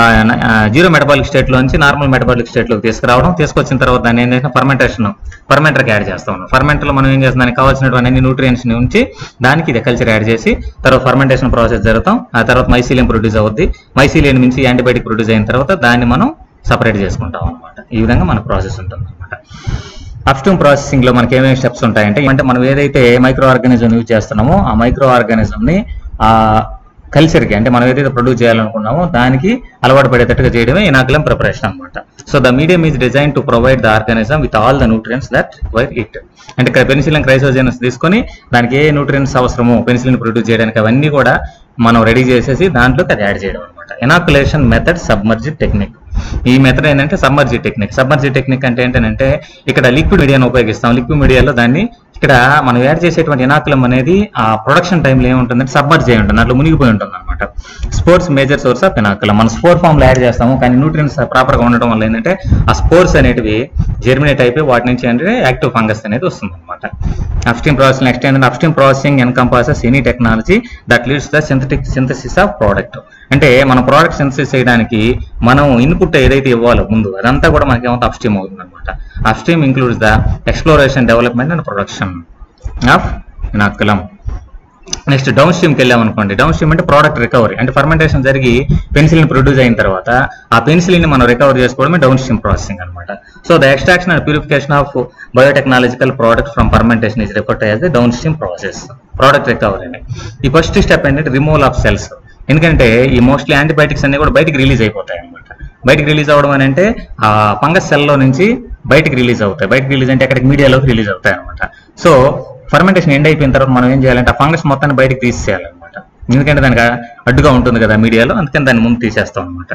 జీరో మెటబాలిక్ స్టేట్ లోంచి నార్మల్ మెటబాలిక్ స్టేట్ లోకి తీసుకురావడం తీసుకొచ్చిన తర్వాత దాన్ని ఏం చేసిన ఫర్మెంటేషన్ ఫర్మెంటర్ యాడ్ చేస్తాం ఫర్మెంటర్ లో మనం ఏం చేస్తాం దానికి కావాల్సినటువంటి అన్ని న్యూట్రియన్స్ ని ఉంచి దానికి ఇది కల్చర్ యాడ్ చేసి తర్వాత ఫర్మెంటేషన్ ప్రాసెస్ జరుగుతాం ఆ తర్వాత మైసీలియం ప్రొడ్యూస్ అవుద్ది మైసీలియం నుంచి యాంటీబయాటిక్ ప్రొడ్యూస్ అయిన తర్వాత దాన్ని మనం సపరేట్ చేసుకుంటాం అనమాట ఈ విధంగా మన ప్రాసెస్ ఉంటుంది అనమాట అప్స్ట్రీమ్ ప్రాసెసింగ్ లో మనకి ఏమేమి స్టెప్స్ ఉంటాయంటే అంటే మనం ఏదైతే మైక్రో ఆర్గానిజం యూజ్ చేస్తున్నామో ఆ మైక్రో ఆర్గానిజం ని ఆ కల్చర్ కి అంటే మనం ఏదైతే ప్రొడ్యూస్ చేయాలనుకున్నామో దానికి అలవాటు పడేటట్టుగా చేయడమే ఇనాకులం ప్రిపరేషన్ అనమాట so the medium is design to provide the organism with all the nutrients that require it అంటే ఇక్కడ పెన్సిలిన్ క్రైసోజెనస్ తీసుకొని దానికి ఏ న్యూట్రియన్స్ అవసరమో పెన్సిలిన్ ప్రొడ్యూస్ చేయడానికి అవన్నీ కూడా మనం రెడీ చేసేసి దాంట్లోకి అది యాడ్ చేయడం అనమాట ఇనాకులేషన్ మెథడ్ సబ్మర్జీ టెక్నిక్ ఈ మెథడ్ ఏంటంటే సబ్మర్జీ టెక్నిక్ సబ్మర్జీ టెక్నిక్ అంటే ఏంటంటే ఇక్కడ లిక్విడ్ మీడియాను ఉపయోగిస్తాం లిక్విడ్ మీడియాలో దాన్ని ఇక్కడ మనం యాడ్ చేసేటువంటి ఇనాకులం అనేది ఆ ప్రొడక్షన్ టైంలో ఏముంటుందంటే సబ్మర్జ్ అయి ఉంటుంది అట్లా మునిగిపోయి ఉంటుంది అనమాట spores major source of inoculum మనం స్పోర్ ఫామ్ లో యాడ్ చేస్తాము కానీ న్యూట్రియన్స్ ప్రాపర్ గా ఉండడం వల్ల ఏంటంటే ఆ స్పోర్స్ అనేటివి జెర్మినేట్ అయిపోయి వాటి నుంచి అంటే యాక్టివ్ ఫంగస్ అనేది వస్తుంది అనమాట అప్స్ట్రీమ్ ప్రాసెస్ నెక్స్ట్ ఏంటంటే upstream processing encompasses any technology that leads the synthetic synthesis of product అంటే మన ప్రోడక్ట్ సింథసిస్ చేయడానికి మనం ఇన్పుట్ ఏదైతే ఇవ్వాలో ముందు అదంతా కూడా మనకి ఏమవుతుంది అప్స్ట్రీమ్ అవుతుంది అనమాట upstream includes the exploration development and production of inoculum next down స్ట్రీమ్కి వెళ్ళాం అనుకోండి డౌన్ స్ట్రీమ్ అంటే ప్రోడక్ట్ రికవరీ అంటే ఫర్మెంటేషన్ జరిగి పెన్సిలిన్ ప్రొడ్యూస్ అయిన తర్వాత ఆ పెన్సిలిన్ మనం రికవర్ చేసుకోవడమే డౌన్ స్ట్రీమ్ ప్రాసెసింగ్ అనమాట so the extraction and purification of biotechnological product from fermentation is referred as the downstream process product recovery అని ఈ ఫస్ట్ స్టెప్ ఏంటంటే రిమూవల్ ఆఫ్ సెల్స్ ఎందుకంటే ఈ మోస్ట్లీ యాంటీబయాటిక్స్ అన్ని కూడా బయటికి రిలీజ్ అయిపోతాయి అనమాట బయటికి రిలీజ్ అవ్వడం అని అంటే ఆ ఫంగస్ సెల్లో నుంచి బయటికి రిలీజ్ అవుతాయి బయటికి రిలీజ్ అంటే అక్కడికి మీడియాలోకి రిలీజ్ అవుతాయి అనమాట సో ఫర్మెంటేషన్ ఎండ్ అయిపోయిన తర్వాత మనం ఏం చేయాలంటే ఆ ఫంగస్ మొత్తాన్ని బయటికి తీసేయాలన్నమాట ఎందుకంటే దానికి అడ్డుగా ఉంటుంది కదా మీడియాలో అందుకని దాన్ని ముందు తీసేస్తాం అనమాట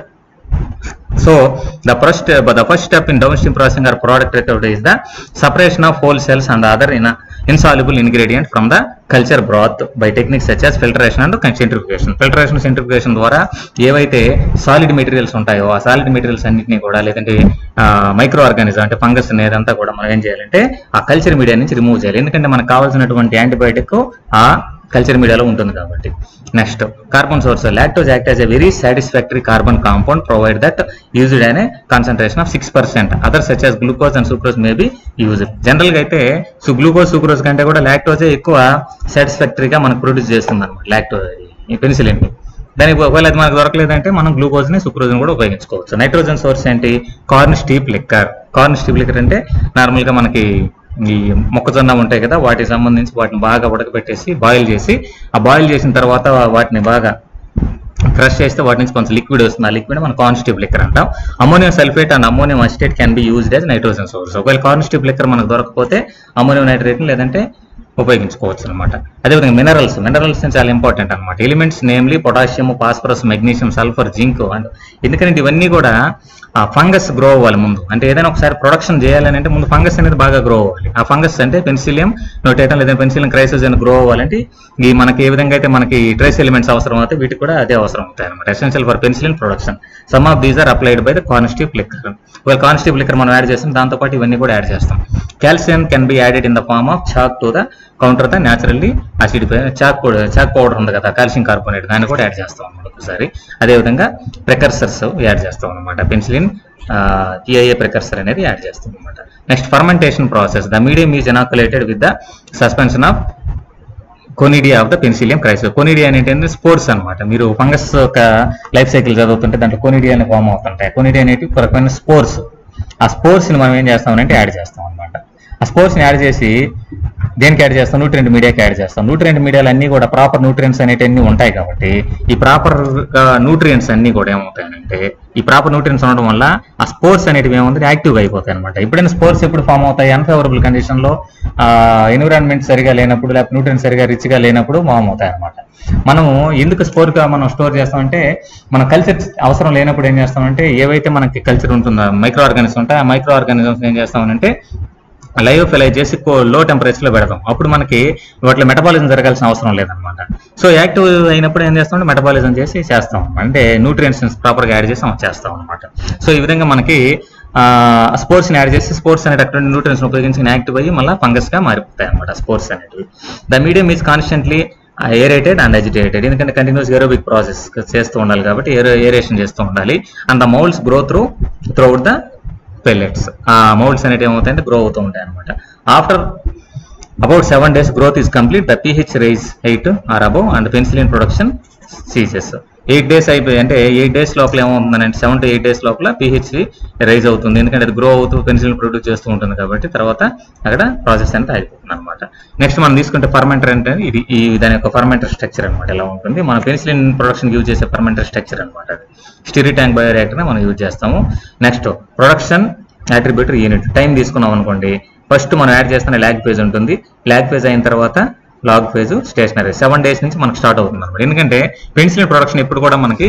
so the first the first step in downstream processing or product recovery is the separation of whole cells and other in insoluble ingredient from the culture broth by techniques such as filtration and centrifugation filtration centrifugation ద్వారా ఏవైతే సాలిడ్ మెటీరియల్స్ ఉంటాయో ఆ సాలిడ్ మెటీరియల్స్ అన్నింటినీ కూడా లేదంటే మైక్రో ఆర్గానిజం అంటే ఫంగస్ అనేదంతా కూడా మనం ఏం చేయాలంటే ఆ కల్చర్ మీడియా నుంచి రిమూవ్ చేయాలి ఎందుకంటే మనకు కావాల్సినటువంటి యాంటీబయాటిక్ ఆ కల్చర్ మీడియాలో ఉంటుంది కాబట్టి next carbon source lactose act as a very satisfactory carbon compound provide that used అనే concentration of six percent other such as glucose and sucrose may be use general గా అయితే సో గ్లూకోజ్ సూక్రోజ్ కంటే కూడా లాక్టోజే ఎక్కువ సాటిస్ఫాక్టరీగా మనకు ప్రొడ్యూస్ చేస్తుంది అనమాట లాక్టోజ్ ఈ పెన్సిలిన్ దానికి ఒకవేళ అది మనకు దొరకలేదంటే మనం గ్లూకోజ్ ని సుక్రోజ్ ని కూడా ఉపయోగించుకోవచ్చు నైట్రోజన్ సోర్స్ ఏంటి corn steep liquor corn steep liquor అంటే నార్మల్ గా మనకి ఈ మొక్కజొన్న ఉంటాయి కదా వాటికి సంబంధించి వాటిని బాగా ఉడకబెట్టేసి బాయిల్ చేసి ఆ బాయిల్ చేసిన తర్వాత వాటిని బాగా క్రష్ చేస్తే వాటి నుంచి కొంచెం లిక్విడ్ వస్తుంది ఆ లిక్విడ్ మనం కాన్స్టిప్ లిక్కర్ అంటాం ammonium sulphate and ammonium acetate can be used as nitrogen source ఒకవేళ కాన్స్టిప్ లిక్కర్ మనకు దొరకకపోతే అమోనియం నైట్రేట్ లేదంటే ఉపయోగించుకోవచ్చు అనమాట అదేవిధంగా మినరల్స్ మినరల్స్ చాలా ఇంపార్టెంట్ అనమాట elements namely potassium phosphorus magnesium sulphur zinc and ఎందుకంటే ఇవన్నీ కూడా ఆ ఫంగస్ గ్రో అవ్వాలి ముందు అంటే ఏదైనా ఒకసారి ప్రొడక్షన్ చేయాలని అంటే ముందు ఫంగస్ అనేది బాగా గ్రో అవ్వాలి ఆ ఫంగస్ అంటే పెన్సిలియం నోటేటం లేదా పెన్సిలియం క్రైసిస్ అని గ్రో అవ్వాలంటే ఈ మనకి ఏ విధంగా అయితే మనకి ట్రేస్ ఎలిమెంట్స్ అవసరం అవుతాయి వీటికి కూడా అదే అవసరం అవుతాయి అనమాట essential for penicillin production some of these are applied by the corn steep liquor ఒకవేళ కాన్స్టిప్ లిక్కర్ మనం యాడ్ చేస్తాం దాంతో పాటు ఇవన్నీ కూడా యాడ్ చేస్తాం calcium can be added in the form of chalk to the counter the naturally acidify chalk powder chalk powder ఉంది కదా కాల్షియం కార్బోనేట్ దాన్ని కూడా యాడ్ చేస్తాం అనమాట ఒకసారి అదేవిధంగా ప్రికర్సర్స్ యాడ్ చేస్తాం అనమాట పెన్సిలిన్ టిఐఏ ప్రికర్సర్ అనేది యాడ్ చేస్తాం అనమాట next fermentation process the medium is inoculated with the suspension of conidia of the Penicillium chrysis conidia అనేది ఏంటంటే స్పోర్ట్స్ అన్నమాట మీరు ఫంగస్ యొక్క లైఫ్ సైకిల్ చదువుతుంటే దాంట్లో కొనిడియా అనే ఫామ్ అవుతుంటాయి కొనిడియా అనేవి ఒక రకమైన స్పోర్స్ ఆ స్పోర్స్ ని మనం ఏం చేస్తామంటే యాడ్ చేస్తాం అనమాట ఆ స్పోర్ట్స్ ని యాడ్ చేసి దేనికి యాడ్ చేస్తాం న్యూట్రియంట్ మీడియాకి యాడ్ చేస్తాం న్యూట్రియంట్ మీడియాలు అన్ని కూడా ప్రాపర్ న్యూట్రియంట్స్ అనేటివన్నీ ఉంటాయి కాబట్టి ఈ ప్రాపర్ న్యూట్రియంట్స్ అన్ని కూడా ఏమవుతాయంటే ఈ ప్రాపర్ న్యూట్రియంట్స్ ఉండడం వల్ల ఆ స్పోర్ట్స్ అనేటివి ఏముంది యాక్టివ్ అయిపోతాయి అనమాట ఎప్పుడైనా స్పోర్ట్స్ ఎప్పుడు ఫామ్ అవుతాయి అన్ఫేవరబుల్ కండిషన్ లో ఎన్విరాన్మెంట్ సరిగా లేనప్పుడు లేకపోతే న్యూట్రియంట్ సరిగా రిచ్ గా లేనప్పుడు ఫామ్ అవుతాయి అనమాట మనము ఎందుకు స్పోర్ గా మనం స్టోర్ చేస్తామంటే మన కల్చర్ అవసరం లేనప్పుడు ఏం చేస్తామంటే ఏవైతే మనకి కల్చర్ ఉంటుందో మైక్రో ఆర్గానిజం ఉంటాయి ఆ మైక్రో ఆర్గానిజమ్స్ ఏం చేస్తామంటే లైవ్ ఫిలై చేసి లో టెంపరేచర్ లో పెడతాం అప్పుడు మనకి వాటిలో మెటబాలిజం జరగాల్సిన అవసరం లేదనమాట సో యాక్టివ్ అయినప్పుడు ఏం చేస్తాం మెటబాలిజం చేసి చేస్తాం అంటే న్యూట్రియంట్స్ ప్రాపర్ గా యాడ్ చేసి మనం చేస్తాం అనమాట సో ఈ విధంగా మనకి స్పోర్ట్స్ ని యాడ్ చేసి స్పోర్ట్స్ అనేటటువంటి న్యూట్రియన్స్ ఉపయోగించి యాక్టివ్ అయ్యి మళ్ళీ ఫంగస్ గా మారిపోతాయి అనమాట స్పోర్ట్స్ అనేటివి the medium is constantly aerated and agitated ఎందుకంటే కంటిన్యూస్ ఏరోబిక్ ప్రాసెస్ చేస్తూ ఉండాలి కాబట్టి ఏరేషన్ చేస్తూ ఉండాలి and the moulds grow through throughout the pellets ఆ మౌల్డ్స్ అనేవి ఏమవుతాయంటే గ్రో అవుతూ ఉంటాయి అనమాట after about seven days growth is complete the pH rise eight or above and penicillin production ceases eight days అయిపోయి అంటే ఎయిట్ డేస్ లోపల ఏమవుతుందంటే సెవెన్ టు ఎయిట్ డేస్ లోపల పిహెచ్ రైజ్ అవుతుంది ఎందుకంటే అది గ్రో అవుతూ పెన్సిలిన్ ప్రొడ్యూస్ చేస్తూ ఉంటుంది కాబట్టి తర్వాత అక్కడ ప్రాసెస్ అనేది అయిపోతుంది అనమాట నెక్స్ట్ మనం తీసుకుంటే ఫర్మెంటర్ అంటే ఇది ఈ దాని యొక్క ఫర్మెంటర్ స్ట్రక్చర్ అనమాట ఎలా ఉంటుంది మన పెన్సిలిన్ ప్రొడక్షన్ యూజ్ చేసే ఫర్మెంటర్ స్ట్రక్చర్ అనమాట అది స్టిరి ట్యాంక్ బయోరియాక్టర్ మనం యూజ్ చేస్తాము next production attributer unit time తీసుకున్నాం అనుకోండి ఫస్ట్ మనం యాడ్ చేస్తున్న ల్యాగ్ ఫేజ్ ఉంటుంది ల్యాగ్ ఫేజ్ అయిన తర్వాత log phase stationary seven days నుంచి మనకు స్టార్ట్ అవుతుంది అనమాట ఎందుకంటే పెన్సిలిన్ ప్రొడక్షన్ ఎప్పుడు కూడా మనకి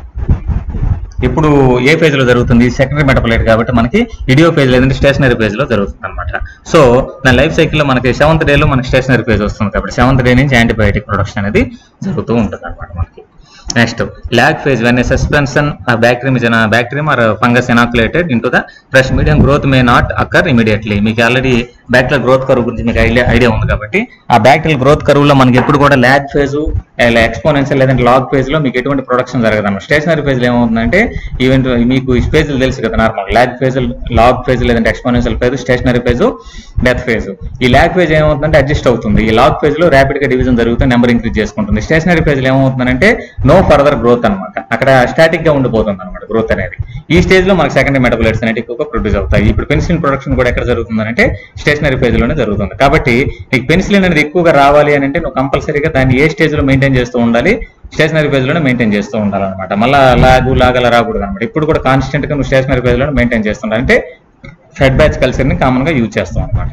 ఇప్పుడు ఏ ఫేజ్ లో జరుగుతుంది సెకండరీ మెటబలైట్ కాబట్టి మనకి ఇడియో ఫేజ్ లేదంటే స్టేషనరీ ఫేజ్ లో జరుగుతుంది అనమాట సో దాని లైఫ్ సైకిల్ లో మనకి సెవెంత్ డే లో మనకి స్టేషనరీ ఫేజ్ వస్తుంది కాబట్టి సెవెంత్ డే నుంచి యాంటీబయాటిక్ ప్రొడక్షన్ అనేది జరుగుతూ ఉంటుంది అనమాట మనకి next lag phase when suspension bacterium is bacterium or fungus inoculated into the fresh medium growth may not occur immediately మీకు ఆల్రెడీ బ్యాక్టీరియల్ గ్రోత్ కర్వ్ గురించి మీకు ఐడియా ఐడియా ఉంది కాబట్టి ఆ బ్యాక్టీరియల్ గ్రోత్ కర్వ్ లో మనకి ఎప్పుడు కూడా ల్యాగ్ ఫేజ్ ఎక్స్పోనెన్షియల్ లేదంటే లాగ్ ఫేజ్ లో మీకు ఎటువంటి ప్రొడక్షన్ జరగదు అన్నమాట స్టేషనరీ ఫేజ్ లో ఏమవుతుందంటే ఈవెంట్ మీకు ఈ ఫేజ్ తెలుసు కదా normal lag phase log phase లేదంటే exponential phase stationary phase death phase ఈ ల్యాగ్ ఫేజ్ ఏమవుతుందంటే అడ్జస్ట్ అవుతుంది ఈ లాగ్ ఫేజ్ లో ర్యాపిడ్ గా డివిజన్ జరుగుతుంది నెంబర్ ఇంక్రీజ్ చేసుకుంటుంది స్టేషనరీ ఫేజ్ లో ఏమవుతుందంటే నో ఫర్దర్ గ్రోత్ అనమాట అక్కడ స్టాటిక్ గా ఉండిపోతుంది అనమాట గ్రోత్ అనేది ఈ స్టేజ్ లో మనకి సెకండరీ మెటబులైట్స్ అనేవి ఎక్కువగా ప్రొడ్యూస్ అవుతాయి ఇప్పుడు పెన్సిలిన్ ప్రొడక్షన్ కూడా ఎక్కడ జరుగుతుందంటే స్టేషనరీ ఫేజ్ లోనే జరుగుతుంది కాబట్టి నీకు పెన్సిలిన్ అనేది ఎక్కువగా రావాలి అని అంటే నువ్వు కంపల్సరీగా దాన్ని ఏ స్టేజ్ లో మెయింటైన్ చేస్తూ ఉండాలి స్టేషనరీ ఫేజ్ లోనే మెయింటైన్ చేస్తూ ఉండాలన్నమాట మళ్ళీ లాగు లాగల రాకూడదు అనమాట ఇప్పుడు కూడా కాన్స్టెంట్ గా నువ్వు స్టేషనరీ ఫేజ్ లోనే మెయింటైన్ చేస్తుండాలి అంటే ఫెడ్ బ్యాచ్ కల్చర్ ని కామన్ గా యూజ్ చేస్తాం అనమాట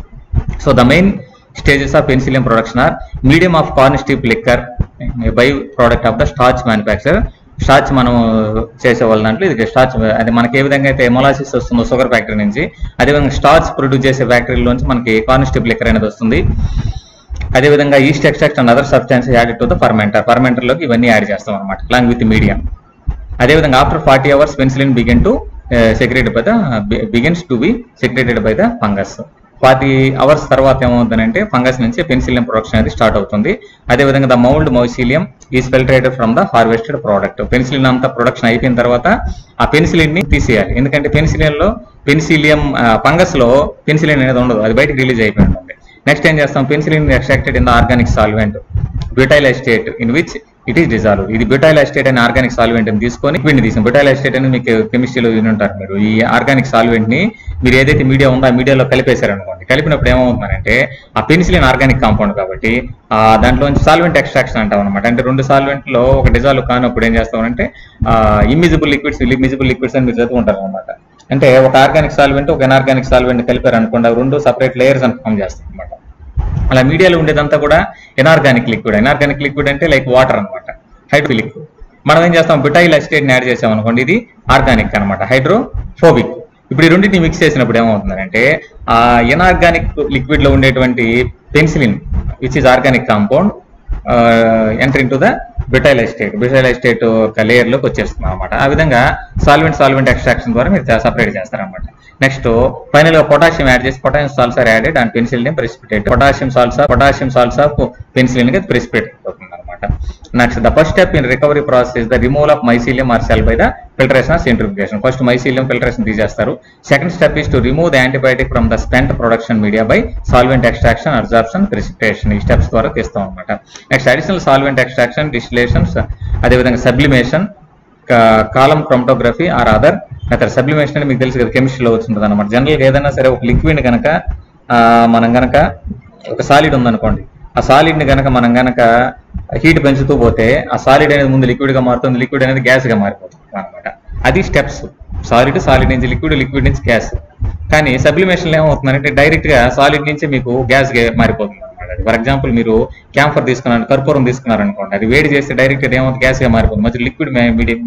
so the main stages of Penicillium production are medium of corn steep liquor by product of the starch manufacture starch మనం చేసే వాళ్ళ దాంట్లో ఇది స్టార్చ్ అది మనకి ఏ విధంగా అయితే మొలాసిస్ వస్తుందో షుగర్ ఫ్యాక్టరీ నుంచి అదేవిధంగా స్టార్చ్ ప్రొడ్యూస్ చేసే ఫ్యాక్టరీలోంచి మనకి కార్న్ స్టీప్ లిక్కర్ అనేది వస్తుంది అదేవిధంగా yeast extract and other substance add to the fermenter fermenter లోకి ఇవన్నీ యాడ్ చేస్తాం అనమాట అలాంగ్ విత్ మీడియం అదేవిధంగా after forty hours penicillin begin to secreted by the begins to be secreted by the fungus forty hours తర్వాత ఏమవుతుందంటే ఫంగస్ నుంచి పెన్సిలియం ప్రొడక్షన్ అనేది స్టార్ట్ అవుతుంది అదేవిధంగా the mould mycelium is filtrated from the harvested product penicillin అంతా ప్రొడక్షన్ అయిపోయిన తర్వాత ఆ పెన్సిలిన్ ని తీసేయాలి ఎందుకంటే పెన్సిలిన్ లో పెన్సిలియం ఫంగస్ లో పెన్సిలిన్ అనేది ఉండదు అది బయటకు రిలీజ్ అయిపోయి ఉంటుంది నెక్స్ట్ ఏం చేస్తాం penicillin extracted in the organic solvent butyl acetate in which it is dissolve ఇది బ్యూటైల్ ఎస్టేట్ అనే ఆర్గానిక్ సాల్వెంట్ ని తీసుకొని లిక్విడ్ తీసాం బ్యూటైల్ ఎస్టేట్ అని మీకు కెమిస్ట్రీలో ఉంటారు మీరు ఈ ఆర్గానిక్ సాల్వెంట్ ని మీరు ఏదైతే మీడియా ఉందో ఆ మీడియాలో కలిపేశారు అనుకోండి కలిపినప్పుడు ఏమవుతుందంటే ఆ పెన్సిలిన్ ఆర్గానిక్ కాంపౌండ్ కాబట్టి ఆ దాంట్లో సాల్వెంట్ ఎక్స్ట్రాక్షన్ అంటాం అనమాట అంటే రెండు సాల్వెంట్ లో ఒక డిజాల్వ్ కానప్పుడు ఏం చేస్తామంటే ఇమ్మిజిబుల్ లిక్విడ్స్ ఇమ్మిజిబుల్ లిక్విడ్స్ అని మీరు చదువుకుంటారు అనమాట అంటే ఒక ఆర్గానిక్ సాల్వెంట్ ఒక ఎనార్గానిక్ సాల్వెంట్ కలిపారు అనుకోండి అవి రెండు సపరేట్ లేయర్స్ అని ఫామ్ చేస్తాం అనమాట అలా మీడియాలో ఉండేదంతా కూడా ఎనార్గానిక్ లిక్విడ్ ఎనార్గానిక్ లిక్విడ్ అంటే లైక్ వాటర్ అనమాట హైడ్రో లిక్విడ్ మనం ఏం చేస్తాం బిటైల్ అసిటేట్ ని యాడ్ చేసాం అనుకోండి ఇది ఆర్గానిక్ అనమాట హైడ్రోఫోబిక్ ఇప్పుడు ఈ రెండింటిని మిక్స్ చేసినప్పుడు ఏమవుతుందంటే ఆ ఎనార్గానిక్ లిక్విడ్ లో ఉండేటువంటి penicillin which is organic compound enter into the butyl acetate butyl acetate ఒక లేయర్ లోకి వచ్చేస్తుంది అనమాట ఆ విధంగా సాల్వెంట్ సాల్వెంట్ ఎక్స్ట్రాక్షన్ ద్వారా మీరు సపరేట్ చేస్తారనమాట నెక్స్ట్ ఫైనల్ గా పొటాషియం యాడ్ చేసి potassium salts are added and penicillin precipitate potassium salts potassium salts of penicillin కి ప్రెసిపిటేట్ అవుతుంది అనమాట అనమాట next the first step in recovery process the removal of mycelium or cell by the filtration or centrifugation first mycelium filtration తీసేస్తారు second step is to remove the antibiotic from the spent production media by solvent extraction absorption precipitation ఈ స్టెప్స్ ద్వారా తీస్తాం అనమాట next additional solvent extraction distillations అదేవిధంగా sublimation column chromatography or other method sublimation అని మీకు తెలుసు కదా కెమిస్ట్రీలో వచ్చింటుంది అనమాట జనరల్గా ఏదైనా సరే ఒక లిక్విడ్ కనుక మనం గనక ఒక సాలిడ్ ఉందనుకోండి ఆ సాలిడ్ ని గనక మనం గనక హీట్ పెంచుతూ పోతే ఆ సాలిడ్ అనేది ముందు లిక్విడ్ గా మారుతుంది లిక్విడ్ అనేది గ్యాస్ గా మారిపోతుంది అనమాట అది స్టెప్స్ సాలిడ్ సాలిడ్ నుంచి లిక్విడ్ లిక్విడ్ నుంచి గ్యాస్ కానీ సబ్లిమేషన్ ఏమవుతుందంటే డైరెక్ట్ గా సాలిడ్ నుంచి మీకు గ్యాస్ గా మారిపోతుంది అనమాట ఫర్ ఎగ్జాంపుల్ మీరు క్యాంఫర్ తీసుకున్నారు కర్పూరం తీసుకున్నారు అనుకోండి అది వేడి చేస్తే డైరెక్ట్ గా ఏమవుతుంది గ్యాస్ గా మారిపోతుంది మధ్య లిక్విడ్ మీడియం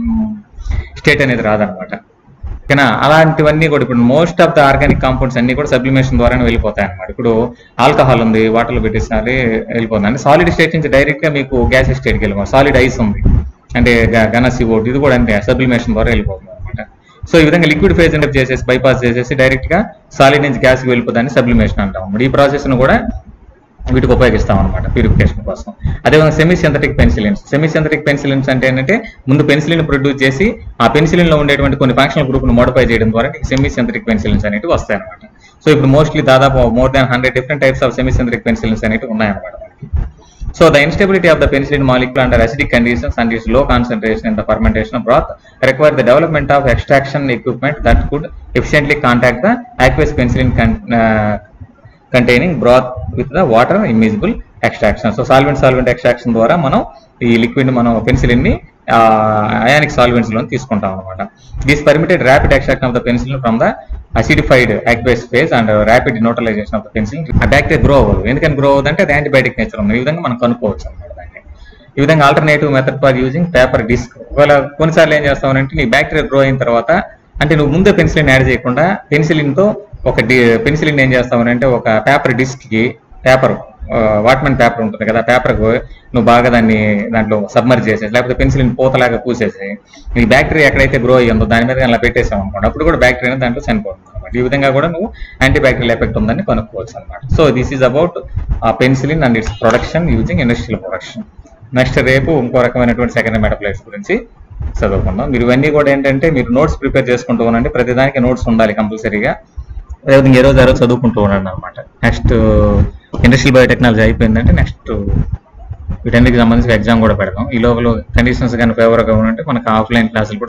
స్టేట్ అనేది రాదనమాట ఓకేనా అలాంటివన్నీ కూడా ఇప్పుడు most of the organic compounds అన్ని కూడా సబ్లిమేషన్ ద్వారానే వెళ్ళిపోతాయి అనమాట ఇప్పుడు ఆల్కహాల్ ఉంది వాటర్లో పెట్టేసినారి వెళ్ళిపోతుంది అంటే సాలిడ్ స్టేట్ నుంచి డైరెక్ట్ గా మీకు గ్యాస్ స్టేట్కి వెళ్ళిపోతుంది సాలిడ్ ఐస్ ఉంది అంటే గ- ఘన సివోడ్ ఇది కూడా అంతే సబ్లిమేషన్ ద్వారా వెళ్ళిపోతుంది అనమాట సో ఈ విధంగా లిక్విడ్ ఫేజ్ చేసేసి బైపాస్ చేసేసి డైరెక్ట్ గా సాలిడ్ నుంచి గ్యాస్ కి వెళ్ళిపోతాన్ని సబ్లిమేషన్ అంటాం అన్నమాట. ఈ ప్రాసెస్ ను కూడా వీటికి ఉపయోగిస్తాం అనమాట ప్యూరిఫికేషన్ కోసం అదేవిధంగా semi synthetic penicillins semi synthetic penicillins అంటే ఏంటంటే ముందు పెన్సిలిన్ ప్రొడ్యూస్ చేసి ఆ పెన్సిలిన్ లో ఉండేటువంటి కొన్ని ఫంక్షనల్ గ్రూప్ ను మోడిఫై చేయడం ద్వారా సెమీ సింథటిక్ పెన్సిలిన్స్ అనేవి వస్తాయి అనమాట సో ఇప్పుడు మోస్ట్లీ దాదాపు more than hundred different types of semi synthetic penicillins అనేవి ఉన్నాయన్నమాట మనకి So the instability of the penicillin molecule under acidic conditions and its low concentration in the fermentation of broth require the development of extraction equipment that could efficiently contact the aqueous penicillin con- uh, containing broth with the water immiscible extraction. So solvent solvent extraction ద్వారా మనం ఈ లిక్విడ్ మనం పెన్సిలిన్ ని అయానిక్ సాల్వెంట్స్ లో తీసుకుంటాం అనమాట this permitted rapid extraction of the penicillin from the acidified aqueous phase and rapid neutralization of the penicillin ఆ బ్యాక్టీరియా గ్రో అవ్వదు ఎందుకని గ్రో అవ్వదు అంటే అది యాంటీబయాటిక్ నేచర్ ఉంది ఈ విధంగా మనం కనుక్కోవచ్చు అనమాట దాన్ని ఈ విధంగా alternative method for using paper disc ఒకవేళ కొన్నిసార్లు ఏం చేస్తామంటే నీ బ్యాక్టీరియా గ్రో అయిన తర్వాత అంటే నువ్వు ముందే పెన్సిలిన్ యాడ్ చేయకుండా పెన్సిలిన్ తో ఒక పెన్సిలిన్ ఏం చేస్తామనంటే ఒక పేపర్ డిస్క్ కి పేపర్ వాట్మెన్ పేపర్ ఉంటుంది కదా పేపర్ నువ్వు బాగా దాన్ని దాంట్లో సబ్మర్జ్ చేసేసి లేకపోతే పెన్సిలిన్ పూతలాగా పూసేసి ఈ బ్యాక్టీరియా ఎక్కడైతే గ్రో అయ్యిందో దాని మీద అలా పెట్టేసాం అనుకోండి అప్పుడు కూడా బ్యాక్టీరియా దాంట్లో చనిపోతుంది అనమాట ఈ విధంగా కూడా నువ్వు యాంటీబ్యాక్టీరియల్ ఎఫెక్ట్ ఉందని కనుక్కోవచ్చు అనమాట so this is about uh penicillin and its production using industrial production next రేపు ఇంకో రకమైనటువంటి సెకండ్ మెటప్లైట్స్ గురించి చదువుకుందాం మీరు ఇవన్నీ కూడా ఏంటంటే మీరు నోట్స్ ప్రిపేర్ చేసుకుంటూ ఉండండి ప్రతిదానికి నోట్స్ ఉండాలి కంపల్సరీగా అదేవిధంగా ఏ రోజు ఆ రోజు చదువుకుంటూ ఉండండి అనమాట నెక్స్ట్ ఇండస్ట్రియల్ బయోటెక్నాలజీ అయిపోయిందంటే నెక్స్ట్ వీటన్నిటికి సంబంధించి ఎగ్జామ్ కూడా పెడతాం ఈ లోపల కండిషన్స్ కానీ ఫేవర్గా ఉంటే మనకు ఆఫ్లైన్ క్లాసులు కూడా